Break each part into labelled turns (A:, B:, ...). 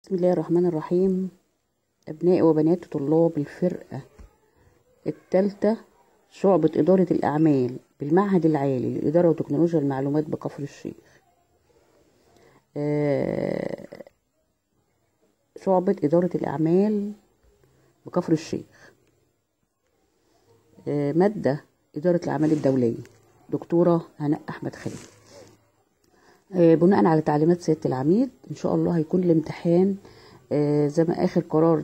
A: بسم الله الرحمن الرحيم أبناء وبنات طلاب الفرقة التالتة شعبة إدارة الأعمال بالمعهد العالي للإدارة وتكنولوجيا المعلومات بكفر الشيخ آه، شعبة إدارة الأعمال بكفر الشيخ آه، مادة إدارة الأعمال الدولية دكتورة هناء أحمد خليل آه، بناء على تعليمات سيادة العميد إن شاء الله هيكون الامتحان آه، زي ما آخر قرار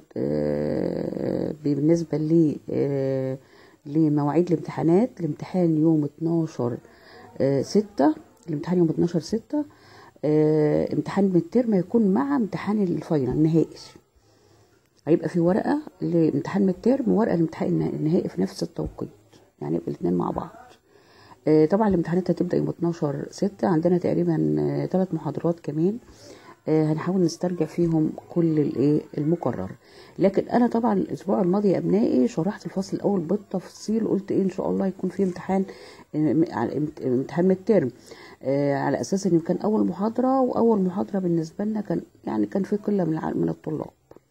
A: آه، بالنسبة لي آه، لمواعيد الامتحانات الامتحان يوم 12 آه، ستة الامتحان يوم 12 ستة آه، امتحان من الترم هيكون مع امتحان الفاينل النهائي هيبقى في ورقة لامتحان من الترم وورقة لامتحان النهائي في نفس التوقيت يعني يبقى الاتنين مع بعض آه، طبعا الامتحانات هتبدأ يوم 12 ستة عندنا تقريبا ثلاث محاضرات كمان آه، هنحاول نسترجع فيهم كل الايه المقرر لكن انا طبعا الاسبوع الماضي يا ابنائي شرحت الفصل الاول بالتفصيل قلت ايه ان شاء الله يكون في امتحان آه، على امت- امتحان من الترم آه، على اساس ان كان اول محاضره واول محاضره بالنسبه لنا كان يعني كان في قله من الع- من الطلاب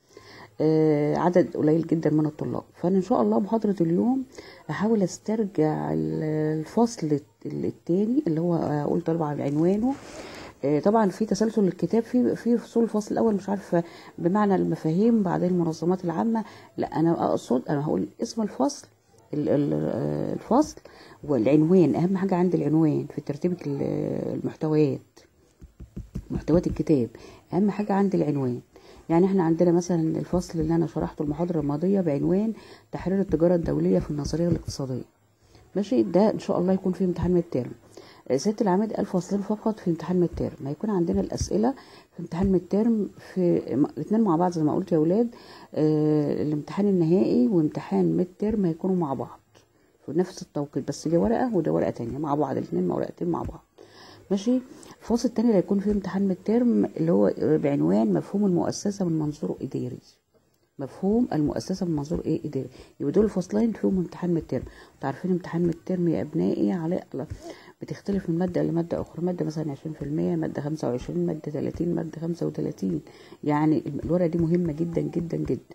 A: آه، عدد قليل جدا من الطلاب فانا ان شاء الله محاضره اليوم احاول استرجع ال- الفصل الثاني اللي هو آه، قلت طبعا عنوانه آه، طبعا في تسلسل الكتاب في في فصول الفصل الاول مش عارفه بمعنى المفاهيم بعدين المنظمات العامه لا انا اقصد انا هقول اسم الفصل ال- ال- آه، الفصل والعنوان اهم حاجه عندي العنوان في ترتيب ال- المحتويات محتويات الكتاب اهم حاجه عندي العنوان يعني احنا عندنا مثلا الفصل اللي انا شرحته المحاضره الماضيه بعنوان تحرير التجاره الدوليه في النظريه الاقتصاديه ماشي ده ان شاء الله يكون في امتحان من الترم ست العماد قال فصلين فقط في امتحان من الترم هيكون عندنا الاسئله في امتحان من الترم في الاثنين مع بعض زي ما قلت يا اولاد آه الامتحان النهائي وامتحان من الترم هيكونوا مع بعض في نفس التوقيت بس دي ورقه وده ورقه تانية مع بعض الاثنين ورقتين مع بعض ماشي الفصل التاني اللي هيكون فيه امتحان من الترم اللي هو بعنوان مفهوم المؤسسه من منظور اداري مفهوم المؤسسه من منظور ايه اداري يبقى دول الفصلين فيهم امتحان من الترم انتوا عارفين امتحان من الترم يا ابنائي على بتختلف من ماده لماده اخرى ماده مثلا 20% ماده 25 ماده 30 ماده 35 يعني الورقه دي مهمه جدا جدا جدا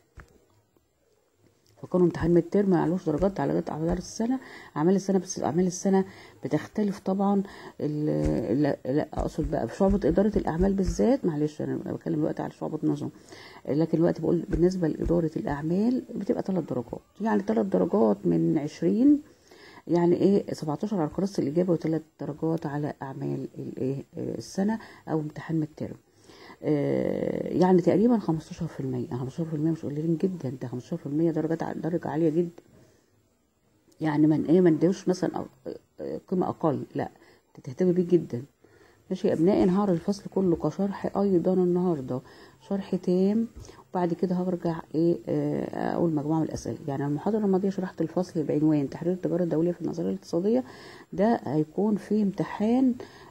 A: فكانوا امتحان من الترم معلوش درجات على على مدار السنه اعمال السنه بس اعمال السنه بتختلف طبعا ال- لا, لا اقصد بقى في شعبه اداره الاعمال بالذات معلش انا بتكلم دلوقتي على شعبه نظم لكن الوقت بقول بالنسبه لاداره الاعمال بتبقى ثلاث درجات يعني ثلاث درجات من 20 يعني ايه 17 على كراسه الاجابه وثلاث درجات على اعمال الايه آه، السنه او امتحان من الترم آه، يعني تقريبا 15% 15% مش قليلين جدا ده 15% درجات ع- درجه عاليه جدا يعني من ايه ما ندوش مثلا أ- أ- قيمه اقل لا انت تهتم بيه جدا ماشي يا ابنائي انا هعرض الفصل كله كشرح ايضا النهارده شرح تام وبعد كده هرجع ايه آه، اقول مجموعه من الاسئله يعني المحاضره الماضيه شرحت الفصل بعنوان تحرير التجاره الدوليه في النظريه الاقتصاديه ده هيكون فيه امتحان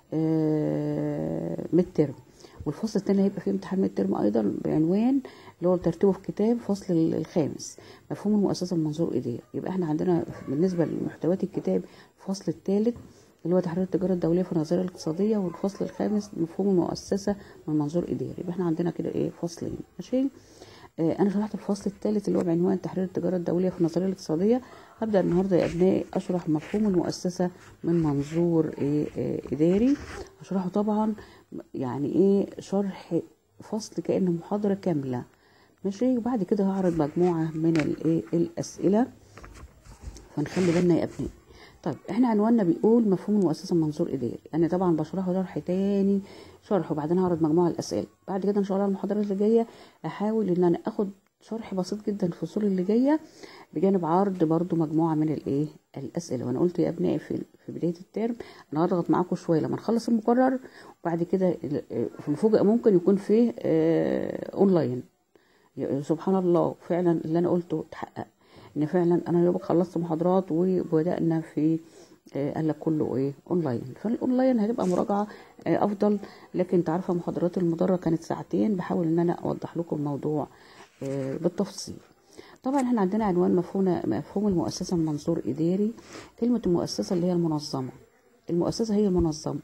A: ميد ترم والفصل الثاني هيبقى فيه امتحان ميد ترم ايضا بعنوان اللي هو ترتيبه في كتاب فصل الخامس مفهوم المؤسسه من منظور اداري يبقى احنا عندنا بالنسبه لمحتويات الكتاب الفصل الثالث اللي هو تحرير التجاره الدوليه في النظريه الاقتصاديه والفصل الخامس مفهوم المؤسسه من منظور اداري يبقى احنا عندنا كده ايه فصلين ماشي آه، انا شرحت الفصل الثالث اللي هو بعنوان تحرير التجاره الدوليه في النظريه الاقتصاديه هبدا النهارده يا ابنائي اشرح مفهوم المؤسسه من منظور ايه آه، اداري هشرحه طبعا يعني ايه شرح فصل كانه محاضره كامله ماشي وبعد كده هعرض مجموعه من الايه الاسئله فنخلي بالنا يا ابنائي طيب احنا عنواننا بيقول مفهوم المؤسسه من منظور اداري انا طبعا بشرحه شرح تاني شرح وبعدين هعرض مجموعه الاسئله بعد كده ان شاء الله المحاضرات اللي جايه احاول ان انا اخد شرح بسيط جدا في الفصول اللي جايه بجانب عرض برضو مجموعه من الايه الاسئله وانا قلت يا ابنائي في في بدايه الترم انا هضغط معاكم شويه لما نخلص المقرر وبعد كده ال- في المفاجاه ممكن يكون فيه آه اونلاين يا- سبحان الله فعلا اللي انا قلته اتحقق ان فعلا انا يا دوبك خلصت محاضرات وبدانا في آه، قال لك كله ايه اونلاين فالاونلاين هتبقى مراجعه آه، افضل لكن انت عارفه محاضرات المدرج كانت ساعتين بحاول ان انا اوضح لكم الموضوع آه، بالتفصيل طبعا احنا عندنا عنوان مفهوم مفهوم المؤسسه من منظور اداري كلمه المؤسسه اللي هي المنظمه المؤسسه هي المنظمه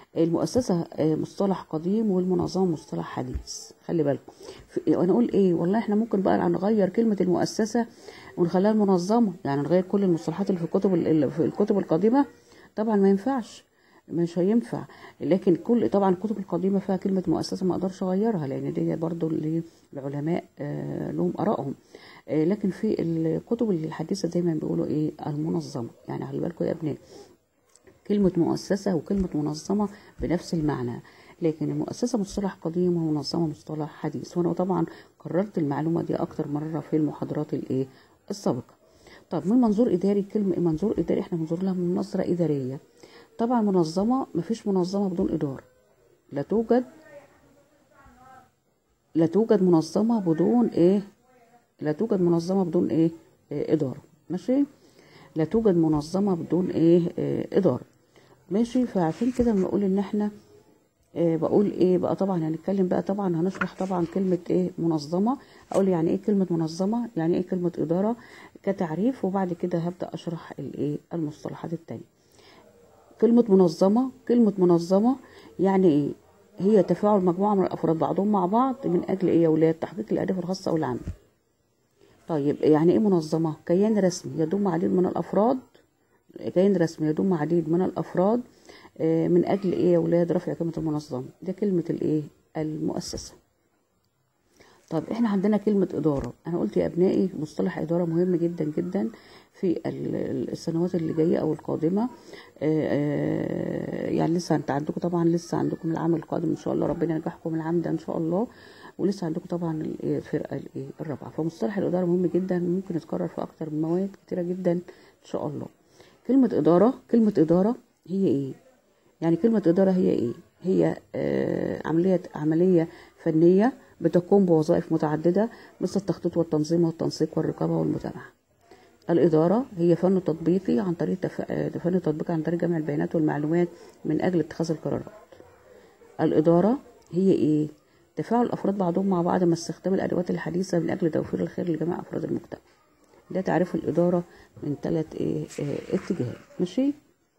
A: المؤسسة آه، مصطلح قديم والمنظمة مصطلح حديث خلي بالكم في- وانا اقول ايه والله احنا ممكن بقى نغير كلمة المؤسسة ونخليها المنظمة يعني نغير كل المصطلحات اللي في الكتب ال- في الكتب القديمة طبعا ما ينفعش مش هينفع لكن كل طبعا الكتب القديمة فيها كلمة مؤسسة ما اقدرش اغيرها لان دي برضو اللي العلماء آه، لهم ارائهم آه، لكن في الكتب الحديثة دايما بيقولوا ايه المنظمة يعني خلي بالكم يا ابنائي كلمة مؤسسة وكلمة منظمة بنفس المعنى لكن المؤسسة مصطلح قديم والمنظمة مصطلح حديث وأنا طبعا قررت المعلومة دي أكتر مرة في المحاضرات الإيه السابقة طب من منظور إداري كلمة منظور إداري إحنا منظور لها من نظرة إدارية طبعا منظمة مفيش منظمة بدون إدارة لا توجد لا توجد منظمة بدون إيه لا توجد منظمة بدون إيه, إيه إدارة ماشي لا توجد منظمة بدون إيه, إيه إدارة ماشي فعشان كده بنقول إن إحنا آه، بقول ايه بقى طبعا هنتكلم بقى طبعا هنشرح طبعا كلمة ايه منظمة اقول يعني ايه كلمة منظمة يعني ايه كلمة ادارة كتعريف وبعد كده هبدأ اشرح الايه المصطلحات التانية كلمة منظمة كلمة منظمة يعني ايه هي تفاعل مجموعة من الافراد بعضهم مع بعض من اجل ايه يا ولاد تحقيق الاهداف الخاصة او العامة طيب يعني ايه منظمة كيان رسمي يضم عديد من الافراد كيان رسمي يضم عديد من الافراد آه، من اجل ايه يا ولاد رفع قيمه المنظمه ده كلمه الايه المؤسسه طب احنا عندنا كلمة إدارة أنا قلت يا أبنائي مصطلح إدارة مهم جدا جدا في ال- ال- السنوات اللي جاية أو القادمة آه، آه، يعني لسه انت عندكم طبعا لسه عندكم العام القادم إن شاء الله ربنا ينجحكم العام ده إن شاء الله ولسه عندكم طبعا ال- الفرقة الإيه الرابعة فمصطلح الإدارة مهم جدا ممكن يتكرر في أكتر من مواد كتيرة جدا إن شاء الله كلمة إدارة كلمة إدارة هي إيه يعني كلمة إدارة هي إيه؟ هي آه عملية عملية فنية بتقوم بوظائف متعددة مثل التخطيط والتنظيم والتنسيق والرقابة والمتابعة. الإدارة هي فن تطبيقي عن طريق تف... آه، فن تطبيقي عن طريق جمع البيانات والمعلومات من أجل اتخاذ القرارات. الإدارة هي إيه؟ تفاعل الأفراد بعضهم مع بعض مع استخدام الأدوات الحديثة من أجل توفير الخير لجميع أفراد المجتمع. ده تعريف الإدارة من ثلاث إيه آه، اتجاهات ماشي؟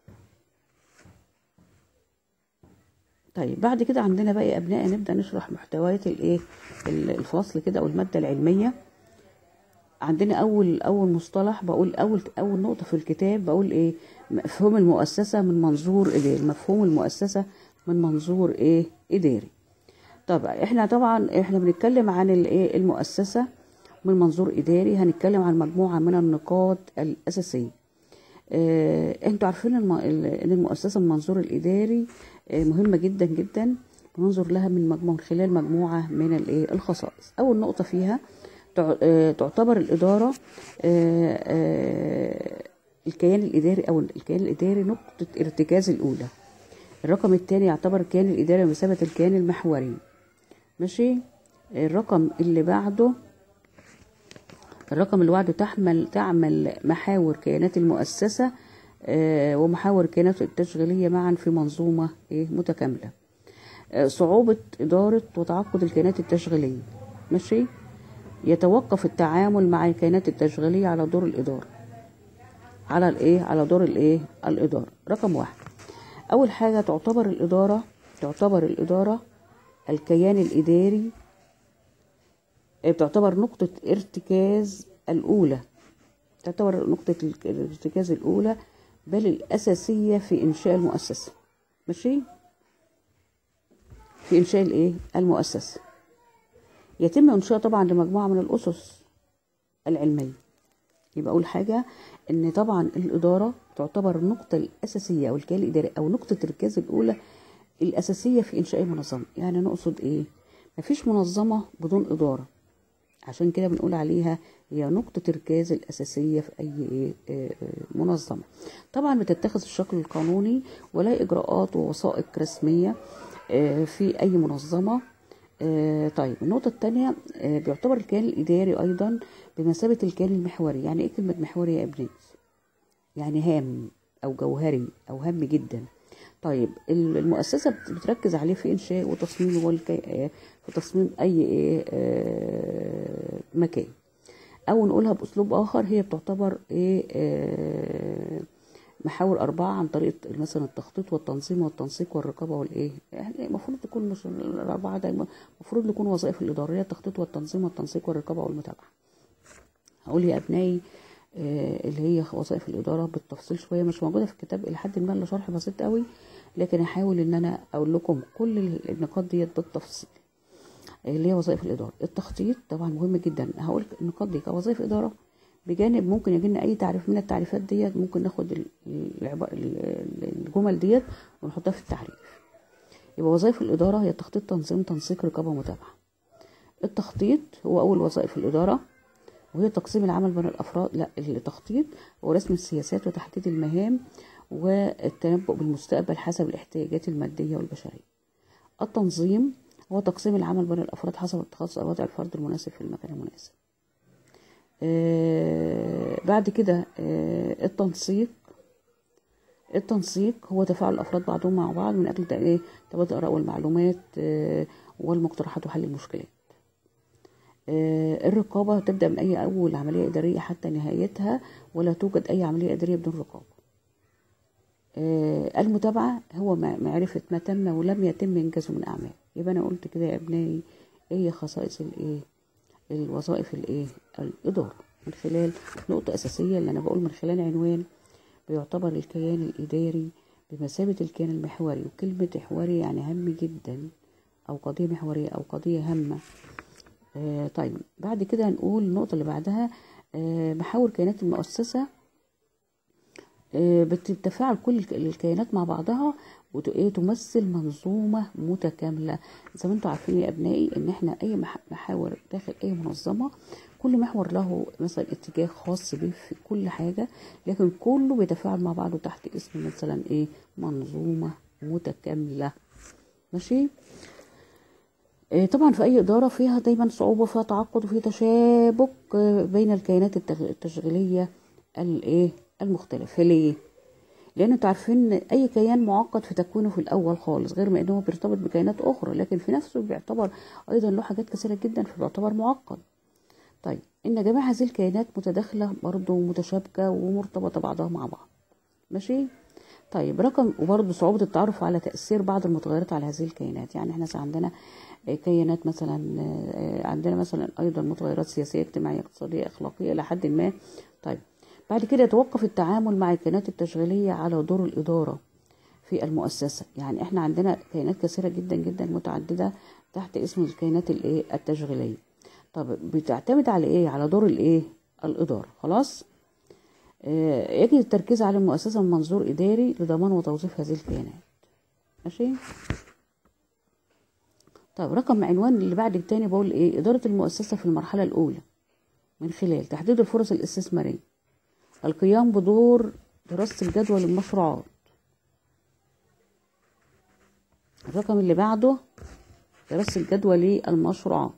A: طيب بعد كده عندنا بقى يا ابناء نبدا نشرح محتويات الايه ال- الفصل كده او الماده العلميه عندنا اول اول مصطلح بقول اول اول نقطه في الكتاب بقول ايه مفهوم المؤسسه من منظور اداري مفهوم المؤسسه من منظور ايه اداري طب احنا طبعا احنا بنتكلم عن الايه المؤسسه من منظور اداري هنتكلم عن مجموعه من النقاط الاساسيه آه، انتوا عارفين الم... ال- ان المؤسسه من المنظور الاداري آه، مهمه جدا جدا ننظر لها من مجموعه من خلال مجموعه من الايه الخصائص اول نقطه فيها تع- آه، تعتبر الاداره آه، آه، الكيان الاداري او الكيان الاداري نقطه ارتكاز الاولى الرقم الثاني يعتبر الكيان الاداري بمثابه الكيان المحوري ماشي الرقم اللي بعده الرقم اللي بعده تحمل تعمل محاور كيانات المؤسسة آه، ومحاور الكيانات التشغيلية معا في منظومة إيه متكاملة آه، صعوبة إدارة وتعاقد الكيانات التشغيلية ماشي يتوقف التعامل مع الكيانات التشغيلية على دور الإدارة على الإيه على دور الإيه الإدارة رقم واحد أول حاجة تعتبر الإدارة تعتبر الإدارة الكيان الإداري بتعتبر نقطة ارتكاز الأولى تعتبر نقطة الارتكاز الأولى بل الأساسية في إنشاء المؤسسة ماشي في إنشاء الإيه المؤسسة يتم إنشاء طبعا لمجموعة من الأسس العلمية يبقى أول حاجة إن طبعا الإدارة تعتبر النقطة الأساسية أو الكيان الإداري أو نقطة الارتكاز الأولى الأساسية في إنشاء المنظمة يعني نقصد إيه مفيش منظمة بدون إدارة عشان كده بنقول عليها هي نقطة الركاز الأساسية في أي إيه، آه، آه، منظمة طبعا بتتخذ الشكل القانوني ولا إجراءات ووثائق رسمية آه، في أي منظمة آه، طيب النقطة الثانية آه، بيعتبر الكيان الإداري أيضا بمثابة الكيان المحوري يعني إيه كلمة محوري يا ابني يعني هام أو جوهري أو هام جدا طيب ال- المؤسسة بت- بتركز عليه في إنشاء وتصميم والكي... آه، في تصميم أي إيه آه، مكان أو نقولها بأسلوب آخر هي بتعتبر إيه آه، محاور أربعة عن طريق مثلا التخطيط والتنظيم والتنسيق والرقابة والإيه يعني المفروض تكون مش الأربعة ده المفروض يكون وظائف الإدارية التخطيط والتنظيم والتنسيق والرقابة والمتابعة هقول يا أبنائي آه اللي هي وظائف الإدارة بالتفصيل شوية مش موجودة في الكتاب إلى حد ما إلا شرح بسيط قوي لكن هحاول إن أنا أقول لكم كل النقاط ديت بالتفصيل اللي هي وظائف الإدارة التخطيط طبعا مهم جدا هقول النقاط دي كوظائف إدارة بجانب ممكن يجي لنا اي تعريف من التعريفات ديت ممكن ناخد الجمل ديت ونحطها في التعريف يبقى وظائف الاداره هي تخطيط تنظيم تنسيق رقابه متابعه التخطيط هو اول وظائف الاداره وهي تقسيم العمل بين الافراد لا التخطيط هو رسم السياسات وتحديد المهام والتنبؤ بالمستقبل حسب الاحتياجات الماديه والبشريه التنظيم هو تقسيم العمل بين الافراد حسب اتخاذ وضع الفرد المناسب في المكان المناسب آه بعد كده آه التنسيق التنسيق هو تفاعل الافراد بعضهم مع بعض من اجل ايه تبادل الاراء والمعلومات آه والمقترحات وحل المشكلات الرقابة تبدأ من أي أول عملية إدارية حتى نهايتها ولا توجد أي عملية إدارية بدون رقابة المتابعة هو معرفة ما تم ولم يتم إنجازه من أعمال يبقى أنا قلت كده يا أبنائي إيه خصائص الإيه الوظائف الايه الاداره من خلال نقطه اساسيه اللي انا بقول من خلال عنوان بيعتبر الكيان الاداري بمثابه الكيان المحوري وكلمه محوري يعني هام جدا او قضيه محوريه او قضيه هامه آه طيب بعد كده هنقول النقطه اللي بعدها آه محاور كيانات المؤسسه آه بتتفاعل كل الكيانات مع بعضها وتمثل منظومة متكاملة زي ما انتم عارفين يا أبنائي إن احنا أي محاور داخل أي منظمة كل محور له مثلا اتجاه خاص به في كل حاجة لكن كله بيتفاعل مع بعضه تحت اسم مثلا ايه منظومة متكاملة ماشي إيه طبعا في أي إدارة فيها دايما صعوبة فيها تعقد وفيها تشابك بين الكيانات التشغيلية الايه المختلفة ليه؟ لان انتوا عارفين اي كيان معقد في تكوينه في الاول خالص غير ما انه بيرتبط بكيانات اخرى لكن في نفسه بيعتبر ايضا له حاجات كثيره جدا فبيعتبر معقد طيب ان جميع هذه الكيانات متداخله برضه متشابكه ومرتبطه بعضها مع بعض ماشي طيب رقم وبرضه صعوبه التعرف على تاثير بعض المتغيرات على هذه الكيانات يعني احنا عندنا كيانات مثلا عندنا مثلا ايضا متغيرات سياسيه اجتماعيه اقتصاديه اخلاقيه الى حد ما طيب بعد كده يتوقف التعامل مع الكيانات التشغيلية على دور الإدارة في المؤسسة يعني احنا عندنا كيانات كثيرة جدا جدا متعددة تحت اسم الكيانات الايه التشغيلية طب بتعتمد على ايه على دور الايه الإدارة خلاص آه يجب التركيز على المؤسسة من منظور إداري لضمان وتوظيف هذه الكيانات ماشي طيب رقم عنوان اللي بعد التاني بقول ايه إدارة المؤسسة في المرحلة الأولى من خلال تحديد الفرص الاستثمارية القيام بدور دراسة الجدوى للمشروعات الرقم اللي بعده دراسة الجدوى للمشروعات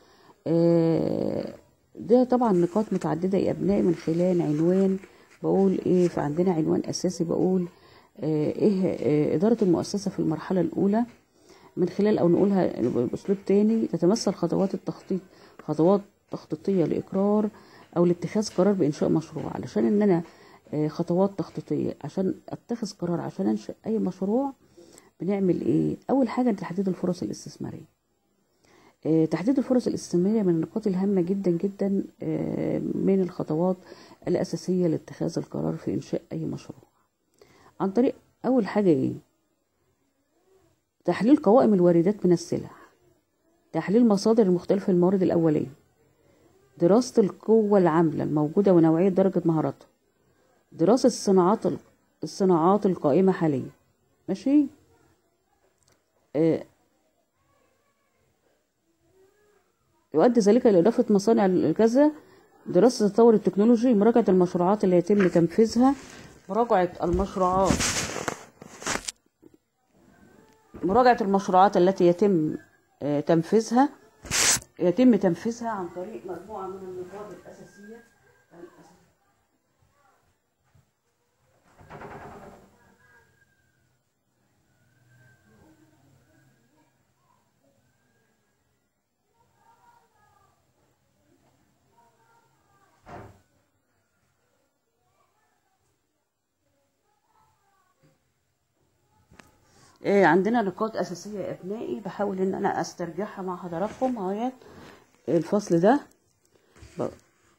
A: ده طبعا نقاط متعددة يا أبنائي من خلال عنوان بقول إيه فعندنا عنوان أساسي بقول إيه إدارة المؤسسة في المرحلة الأولى من خلال أو نقولها بأسلوب تاني تتمثل خطوات التخطيط خطوات تخطيطية لإقرار او لاتخاذ قرار بانشاء مشروع علشان ان انا خطوات تخطيطيه عشان اتخذ قرار عشان انشئ اي مشروع بنعمل ايه اول حاجه تحديد الفرص الاستثماريه تحديد الفرص الاستثماريه من النقاط الهامه جدا جدا من الخطوات الاساسيه لاتخاذ القرار في انشاء اي مشروع عن طريق اول حاجه ايه تحليل قوائم الواردات من السلع تحليل مصادر المختلفه الموارد الاوليه دراسة القوة العاملة الموجودة ونوعية درجة مهاراتها دراسة الصناعات الصناعات القائمة حاليا ماشي آه يؤدي ذلك إلى إضافة مصانع كذا دراسة التطور التكنولوجي مراجعة المشروعات اللي يتم تنفيذها مراجعة المشروعات مراجعة المشروعات التي يتم آه تنفيذها يتم تنفيذها عن طريق مجموعة من النقاط الأساسية آه، عندنا نقاط أساسية يا أبنائي بحاول إن أنا أسترجعها مع حضراتكم أهيت الفصل ده ب-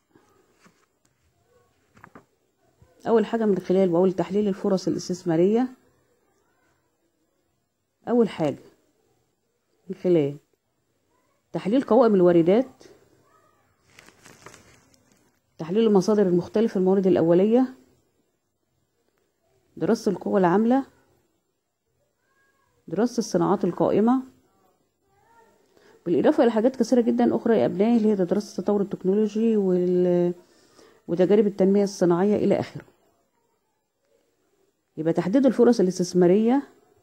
A: أول حاجة من خلال بقول تحليل الفرص الاستثمارية أول حاجة من خلال تحليل قوائم الواردات تحليل المصادر المختلفة الموارد الأولية دراسة القوى العاملة دراسة الصناعات القائمة بالإضافة إلى حاجات كثيرة جدا أخرى يا أبنائي اللي هي دراسة تطور التكنولوجي وال... وتجارب التنمية الصناعية إلى آخره يبقى تحديد الفرص الاستثمارية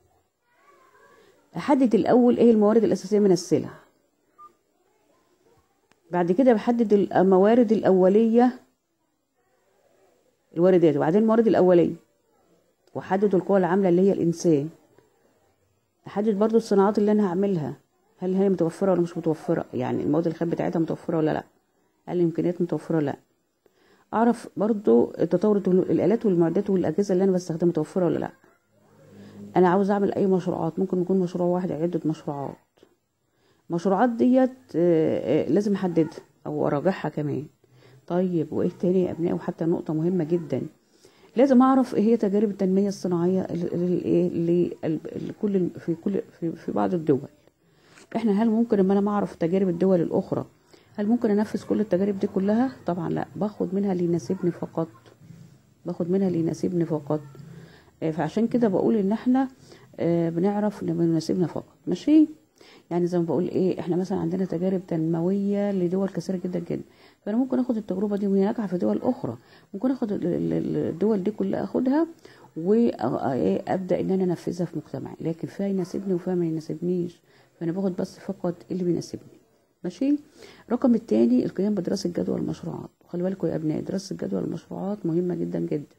A: أحدد الأول إيه الموارد الأساسية من السلع بعد كده بحدد الموارد الأولية الواردات وبعدين الموارد الأولية وأحدد القوى العاملة اللي هي الإنسان أحدد برضو الصناعات اللي أنا هعملها هل هي متوفرة ولا مش متوفرة يعني المواد الخام بتاعتها متوفرة ولا لأ هل الإمكانيات متوفرة ولا لأ أعرف برضو تطور الآلات والمعدات والأجهزة اللي أنا بستخدمها متوفرة ولا لأ أنا عاوز أعمل أي مشروعات ممكن يكون مشروع واحد عدة مشروعات مشروعات ديت آه، آه، لازم احددها او اراجعها كمان طيب وايه تاني يا ابنائي وحتى نقطه مهمه جدا لازم اعرف ايه هي تجارب التنميه الصناعيه ال- ال- ايه ل- ال- لكل في كل في, في بعض الدول احنا هل ممكن ان انا ما اعرف تجارب الدول الاخرى هل ممكن انفذ كل التجارب دي كلها طبعا لا باخد منها اللي يناسبني فقط باخد منها اللي يناسبني فقط آه، فعشان كده بقول ان احنا آه، بنعرف اللي يناسبنا فقط ماشي يعني زي ما بقول ايه احنا مثلا عندنا تجارب تنمويه لدول كثيره جدا جدا فانا ممكن اخد التجربه دي وهي ناجحه في دول اخرى ممكن اخد ال- ال- ال- الدول دي كلها اخدها وابدا ان انا انفذها في مجتمعي لكن فيها يناسبني وفيها ما يناسبنيش فانا باخد بس فقط اللي بيناسبني ماشي رقم التاني القيام بدراسه جدوى المشروعات وخلي بالكم يا ابنائي دراسه جدوى المشروعات مهمه جدا جدا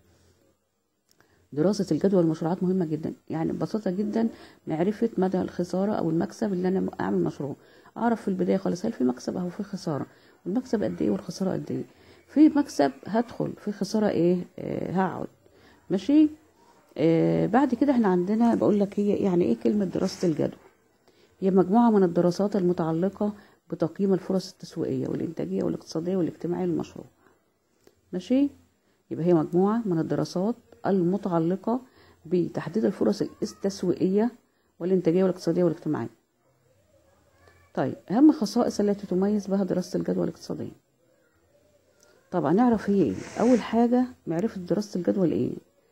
A: دراسة الجدوى المشروعات مهمة جدا يعني ببساطة جدا معرفة مدى الخسارة أو المكسب اللي أنا أعمل مشروع أعرف في البداية خالص هل في مكسب أو في خسارة والمكسب قد إيه والخسارة قد إيه في مكسب هدخل في خسارة إيه آه هقعد ماشي آه بعد كده احنا عندنا بقول لك هي يعني إيه كلمة دراسة الجدوى هي مجموعة من الدراسات المتعلقة بتقييم الفرص التسويقية والإنتاجية والاقتصادية والاجتماعية للمشروع ماشي يبقى هي مجموعة من الدراسات المتعلقة بتحديد الفرص التسويقية والإنتاجية والاقتصادية والاجتماعية طيب أهم خصائص التي تميز بها دراسة الجدوى الاقتصادية طبعا نعرف هي ايه أول حاجة معرفة دراسة الجدوى لإيه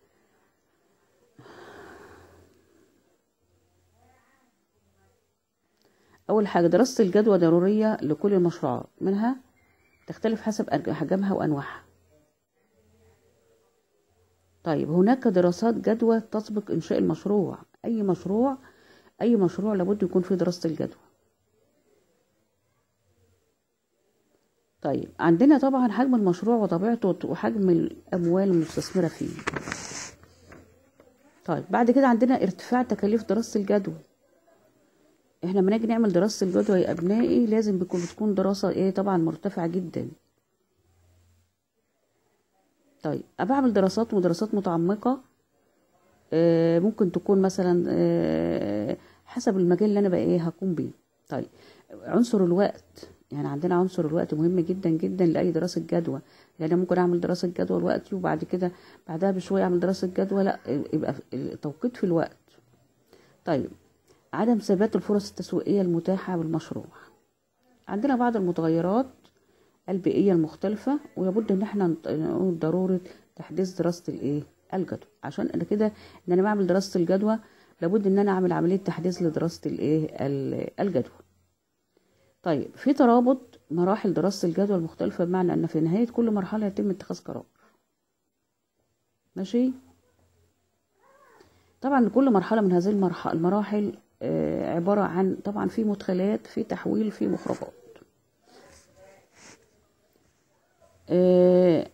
A: أول حاجة دراسة الجدوى ضرورية لكل المشروعات منها تختلف حسب أحجامها وأنواعها طيب هناك دراسات جدوى تسبق إنشاء المشروع أي مشروع أي مشروع لابد يكون فيه دراسة الجدوى طيب عندنا طبعا حجم المشروع وطبيعته وحجم الأموال المستثمرة فيه طيب بعد كده عندنا ارتفاع تكاليف دراسة الجدوى احنا لما نيجي نعمل دراسة الجدوى يا أبنائي لازم بيكون بتكون دراسة ايه طبعا مرتفعة جدا طيب بعمل دراسات ودراسات متعمقة آه، ممكن تكون مثلا آه، حسب المجال اللي انا بقى ايه هقوم بيه طيب عنصر الوقت يعني عندنا عنصر الوقت مهم جدا جدا لاي دراسه جدوى لان انا ممكن اعمل دراسه جدوى دلوقتي وبعد كده بعدها بشويه اعمل دراسه جدوى لا يبقى التوقيت في الوقت طيب عدم ثبات الفرص التسويقيه المتاحه بالمشروع عندنا بعض المتغيرات البيئيه المختلفه ويبد ان احنا نقول ضروره تحديث دراسه الايه الجدوى عشان انا كده ان انا بعمل دراسه الجدوى لابد ان انا اعمل عمليه تحديث لدراسه الايه الجدوى طيب في ترابط مراحل دراسه الجدوى المختلفه بمعنى ان في نهايه كل مرحله يتم اتخاذ قرار ماشي طبعا كل مرحله من هذه المرحله المراحل آه عباره عن طبعا في مدخلات في تحويل في مخرجات آه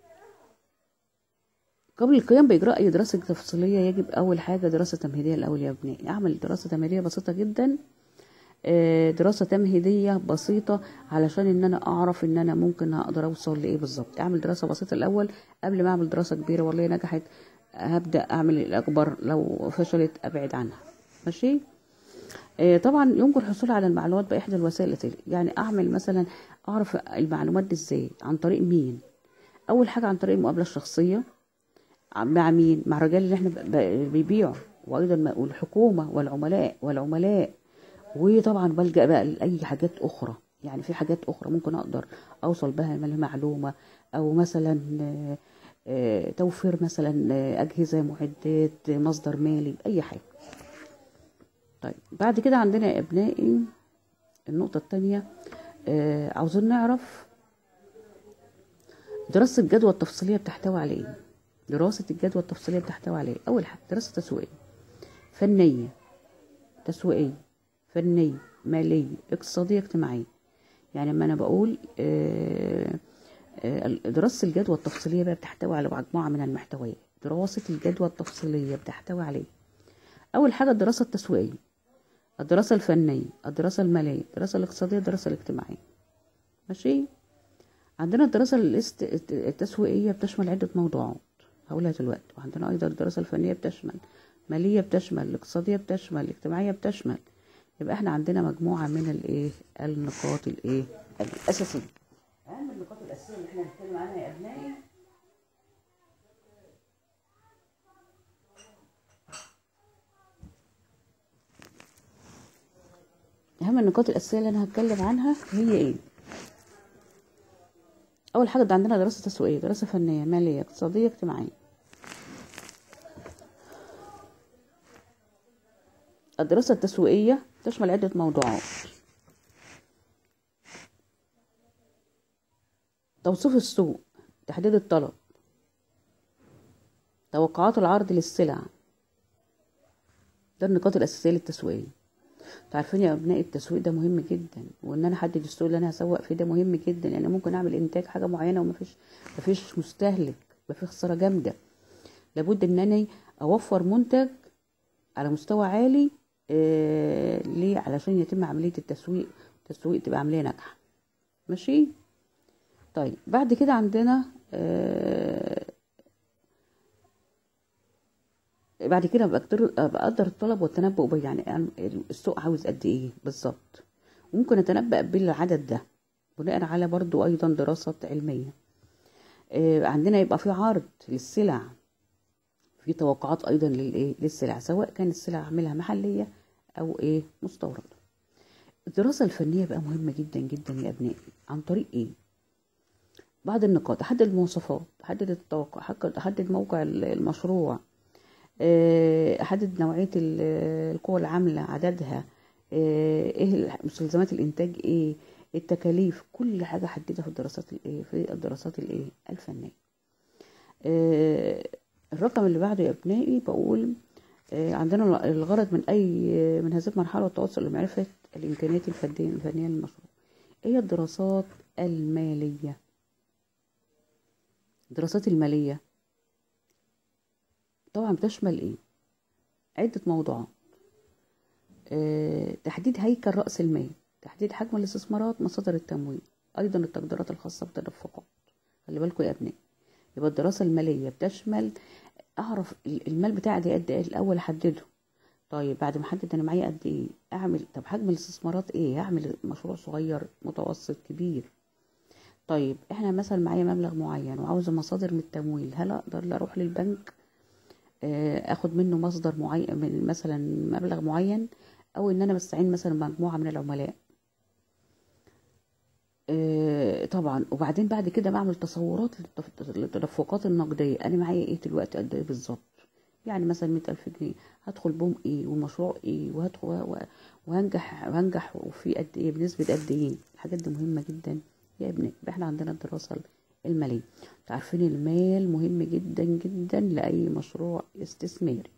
A: قبل القيام بإجراء أي دراسة تفصيلية يجب أول حاجة دراسة تمهيدية الأول يا ابنائي أعمل دراسة تمهيدية بسيطة جدا دراسة تمهيدية بسيطة علشان إن أنا أعرف إن أنا ممكن أقدر أوصل لإيه بالظبط أعمل دراسة بسيطة الأول قبل ما أعمل دراسة كبيرة والله نجحت هبدأ أعمل الأكبر لو فشلت أبعد عنها ماشي آه، طبعا يمكن الحصول على المعلومات بإحدى الوسائل التالية يعني أعمل مثلا أعرف المعلومات دي إزاي عن طريق مين أول حاجة عن طريق المقابلة الشخصية مع مين مع الرجال اللي احنا ب- ب- بيبيعوا وأيضا ما- والحكومة والعملاء والعملاء وطبعا بلجأ بقى لأي حاجات أخرى يعني في حاجات أخرى ممكن أقدر أوصل بها لمعلومة أو مثلا آه، آه، توفير مثلا آه، أجهزة معدات آه، مصدر مالي أي حاجة طيب بعد كده عندنا يا أبنائي النقطة التانية آه، عاوزين نعرف دراسة الجدوى التفصيلية بتحتوي على إيه؟ دراسة الجدوى التفصيلية بتحتوي على إيه؟ أول حاجة دراسة تسويقية فنية تسويقية فنية مالية اقتصادية اجتماعية يعني لما أنا بقول آه، آه، دراسة الجدوى التفصيلية بقى بتحتوي على مجموعة من المحتويات دراسة الجدوى التفصيلية بتحتوي على إيه؟ أول حاجة الدراسة التسويقية الدراسة الفنية الدراسة المالية الدراسة الاقتصادية الدراسة الاجتماعية ماشي عندنا الدراسة الاست... التسويقية بتشمل عدة موضوعات هقولها دلوقتي وعندنا أيضا الدراسة الفنية بتشمل مالية بتشمل الاقتصادية بتشمل الاجتماعية بتشمل يبقى احنا عندنا مجموعة من الايه النقاط الايه الأساسية أهم النقاط الأساسية اللي احنا هنتكلم عنها يا أبنائي أهم النقاط الأساسية اللي أنا هتكلم عنها هي إيه؟ أول حاجة ده عندنا دراسة تسويقية دراسة فنية مالية اقتصادية اجتماعية الدراسة التسويقية تشمل عدة موضوعات توصيف السوق تحديد الطلب توقعات العرض للسلع ده النقاط الأساسية للتسويقية عارفين يا ابناء التسويق ده مهم جدا وان انا احدد السوق اللي انا هسوق فيه ده مهم جدا يعني ممكن اعمل انتاج حاجه معينه ومفيش مفيش مستهلك مفيش خساره جامده لابد ان انا اوفر منتج على مستوى عالي آه ليه علشان يتم عمليه التسويق التسويق تبقى عمليه ناجحه ماشي طيب بعد كده عندنا آه بعد كده بقدر بقدر الطلب والتنبؤ بيه يعني السوق عاوز قد ايه بالظبط وممكن اتنبأ بالعدد ده بناء على برضو ايضا دراسة علمية آه عندنا يبقى في عرض للسلع في توقعات ايضا للايه للسلع سواء كان السلع عاملها محلية او ايه مستوردة الدراسة الفنية بقى مهمة جدا جدا يا ابنائي عن طريق ايه بعض النقاط احدد المواصفات احدد التوقع احدد موقع المشروع احدد نوعيه القوى العامله عددها ايه مستلزمات الانتاج ايه التكاليف كل حاجه حددها في الدراسات الايه في الدراسات الايه الفنيه الرقم اللي بعده يا ابنائي بقول عندنا الغرض من اي من هذه المرحله والتوصل لمعرفه الامكانيات الفنيه الفنيه للمشروع هي الدراسات الماليه الدراسات الماليه طبعا بتشمل ايه عدة موضوعات أه تحديد هيكل رأس المال تحديد حجم الاستثمارات مصادر التمويل أيضا التقديرات الخاصة بالتدفقات خلي بالكم يا أبنائي يبقى الدراسة المالية بتشمل أعرف المال بتاعي دي قد إيه الأول أحدده طيب بعد ما أحدد أنا معايا قد إيه أعمل طب حجم الاستثمارات إيه هعمل مشروع صغير متوسط كبير طيب إحنا مثلا معايا مبلغ معين وعاوزة مصادر من التمويل هل أقدر أروح للبنك اخد منه مصدر معين من مثلا مبلغ معين او ان انا بستعين مثلا مجموعه من العملاء طبعا وبعدين بعد كده بعمل تصورات للتدفقات النقديه انا معايا ايه دلوقتي قد ايه بالظبط يعني مثلا مئة ألف جنيه هدخل بهم ايه ومشروع ايه وهدخل وهنجح وهنجح وفي قد ايه بنسبه قد ايه الحاجات دي مهمه جدا يا ابني احنا عندنا الدراسه المالية عارفين المال مهم جدا جدا لأي مشروع استثماري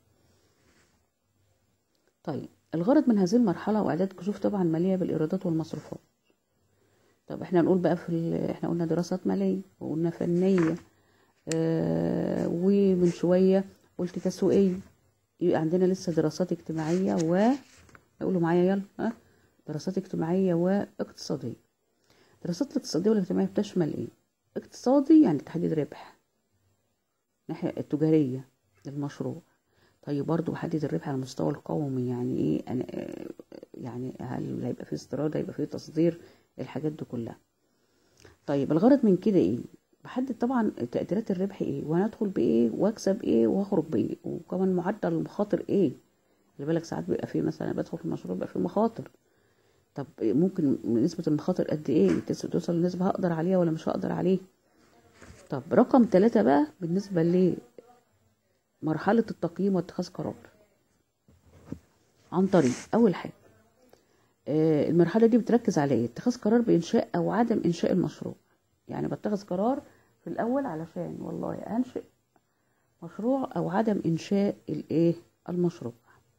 A: طيب الغرض من هذه المرحلة وإعداد كشوف طبعا مالية بالإيرادات والمصروفات طب احنا نقول بقى في احنا قلنا دراسات مالية وقلنا فنية آه ومن شوية قلت تسويقية يبقى عندنا لسه دراسات اجتماعية و يقولوا معايا يلا ها دراسات اجتماعية واقتصادية الدراسات الاقتصادية والاجتماعية بتشمل ايه اقتصادي يعني تحديد ربح الناحية التجارية للمشروع طيب برضو بحدد الربح على المستوى القومي يعني ايه أنا يعني هل هيبقى فيه استيراد هيبقى فيه تصدير الحاجات دي كلها طيب الغرض من كده ايه بحدد طبعا تقديرات الربح ايه وانا ادخل بايه واكسب ايه واخرج بايه وكمان معدل المخاطر ايه خلي بالك ساعات بيبقى فيه مثلا بدخل في المشروع بيبقى فيه مخاطر طب ممكن نسبة المخاطر قد ايه توصل لنسبة هقدر عليها ولا مش هقدر عليه طب رقم ثلاثة بقى بالنسبة لمرحلة التقييم واتخاذ قرار عن طريق أول حاجة آه، المرحلة دي بتركز على ايه اتخاذ قرار بإنشاء أو عدم إنشاء المشروع يعني بتخذ قرار في الأول علشان والله أنشئ مشروع أو عدم إنشاء الإيه المشروع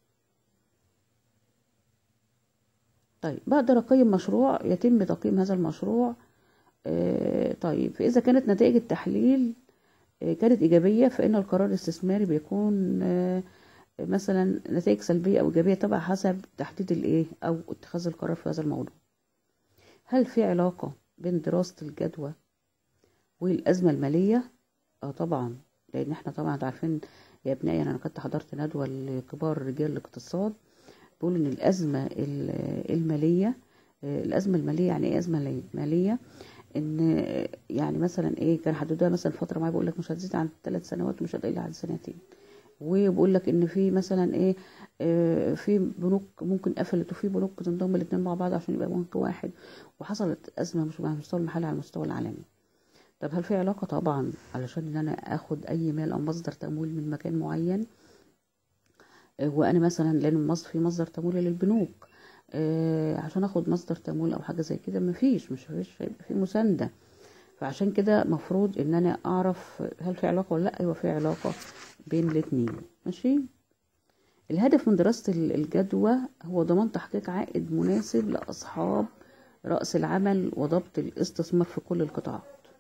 A: طيب بقدر أقيم مشروع يتم تقييم هذا المشروع آه، طيب فإذا كانت نتائج التحليل آه، كانت إيجابية فإن القرار الاستثماري بيكون آه، مثلا نتائج سلبية أو إيجابية طبعا حسب تحديد الإيه أو اتخاذ القرار في هذا الموضوع هل في علاقة بين دراسة الجدوى والأزمة المالية؟ اه طبعا لأن احنا طبعا عارفين يا ابنائي أنا كنت حضرت ندوة لكبار رجال الاقتصاد بيقول إن الأزمة المالية الأزمة المالية يعني إيه أزمة مالية؟ إن يعني مثلا إيه كان حددوها مثلا فترة معينة بيقول لك مش هتزيد عن ثلاث سنوات ومش هتقل عن سنتين وبقول لك ان في مثلا ايه آه في بنوك ممكن قفلت وفي بنوك بتنضم الاثنين مع بعض عشان يبقى بنك واحد وحصلت ازمه مش على المستوى المحلي على المستوى العالمي طب هل في علاقه طبعا علشان ان انا اخد اي مال او مصدر تمويل من مكان معين آه وانا مثلا لان مصر في مصدر تمويل للبنوك آه عشان اخد مصدر تمويل او حاجه زي كده مفيش مش فيش هيبقى في مسانده فعشان كده مفروض ان انا اعرف هل في علاقه ولا لا ايوه في علاقه بين الاتنين ماشي الهدف من دراسة الجدوى هو ضمان تحقيق عائد مناسب لأصحاب رأس العمل وضبط الاستثمار في كل القطاعات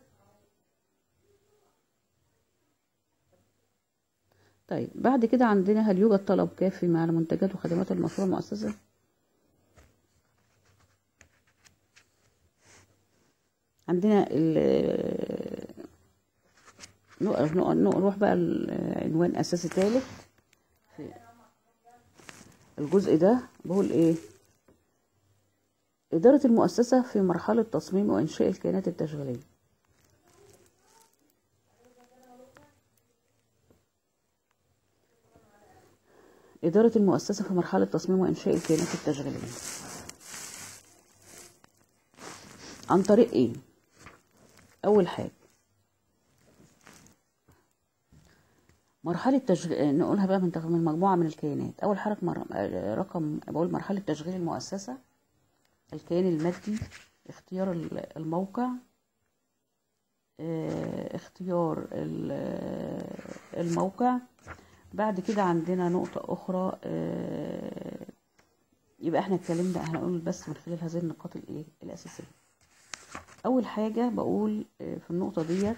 A: طيب بعد كده عندنا هل يوجد طلب كافي مع منتجات وخدمات المشروع المؤسسة عندنا نروح بقى العنوان اساسي ثالث في الجزء ده بقول ايه إدارة المؤسسة في مرحلة تصميم وإنشاء الكيانات التشغيلية إدارة المؤسسة في مرحلة تصميم وإنشاء الكيانات التشغيلية عن طريق إيه؟ أول حاجة مرحلة تشغيل نقولها بقى من من مجموعة من الكيانات أول حاجة مر... رقم بقول مرحلة تشغيل المؤسسة الكيان المادي اختيار الموقع اه... اختيار الموقع بعد كده عندنا نقطة أخرى اه... يبقى احنا اتكلمنا هنقول بس من خلال هذه النقاط الايه الأساسية أول حاجة بقول في النقطة ديت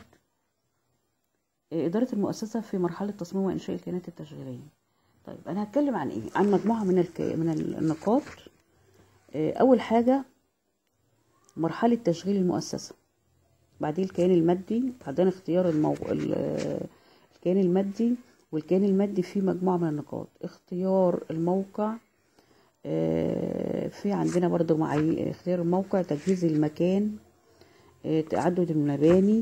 A: إدارة المؤسسة في مرحلة تصميم وإنشاء الكيانات التشغيلية طيب أنا هتكلم عن إيه؟ عن مجموعة من الك... من النقاط أول حاجة مرحلة تشغيل المؤسسة بعدين الكيان المادي بعدين اختيار المو... الكيان المادي والكيان المادي فيه مجموعة من النقاط اختيار الموقع في عندنا برضو معي اختيار الموقع تجهيز المكان تعدد المباني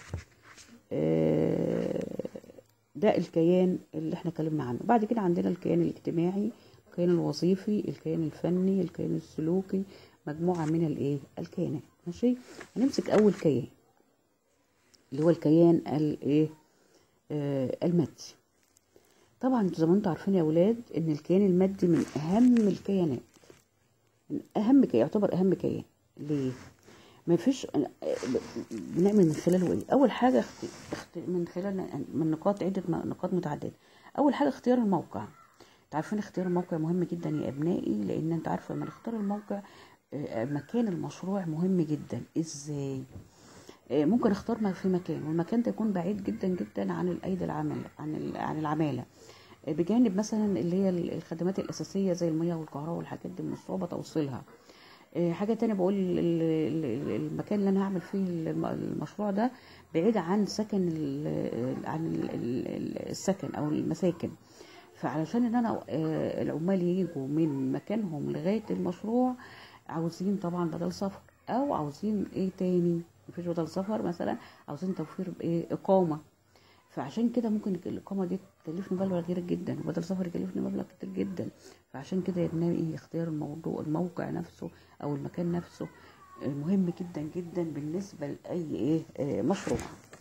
A: ده الكيان اللي احنا اتكلمنا عنه بعد كده عندنا الكيان الاجتماعي الكيان الوظيفي الكيان الفني الكيان السلوكي مجموعة من الايه الكيانات ماشي هنمسك اول كيان اللي هو الكيان الايه آه المادي طبعا زي ما انتم عارفين يا اولاد ان الكيان المادي من اهم الكيانات من اهم كيان يعتبر اهم كيان ليه ما فيش بنعمل من خلاله ايه اول حاجه اخت... من خلال من نقاط عده نقاط متعدده اول حاجه اختيار الموقع انتوا عارفين اختيار الموقع مهم جدا يا ابنائي لان انت عارفه لما نختار الموقع مكان المشروع مهم جدا ازاي ممكن اختار في مكان والمكان ده يكون بعيد جدا جدا عن الايدي العمل عن عن العماله بجانب مثلا اللي هي الخدمات الاساسيه زي المياه والكهرباء والحاجات دي من الصعوبه توصيلها حاجة تانية بقول المكان اللي أنا هعمل فيه المشروع ده بعيد عن سكن عن السكن أو المساكن فعلشان ان انا آه، العمال يجوا من مكانهم لغايه المشروع عاوزين طبعا بدل سفر او عاوزين ايه تاني مفيش بدل سفر مثلا عاوزين توفير ايه اقامه فعشان كده ممكن الإقامة دي تكلفني مبلغ كبير جدا وبدل سفر يكلفني مبلغ كتير جدا فعشان كده يا ابنائي إيه اختيار الموضوع الموقع نفسه أو المكان نفسه آه، مهم جدا جدا بالنسبة لأي إيه آه، مشروع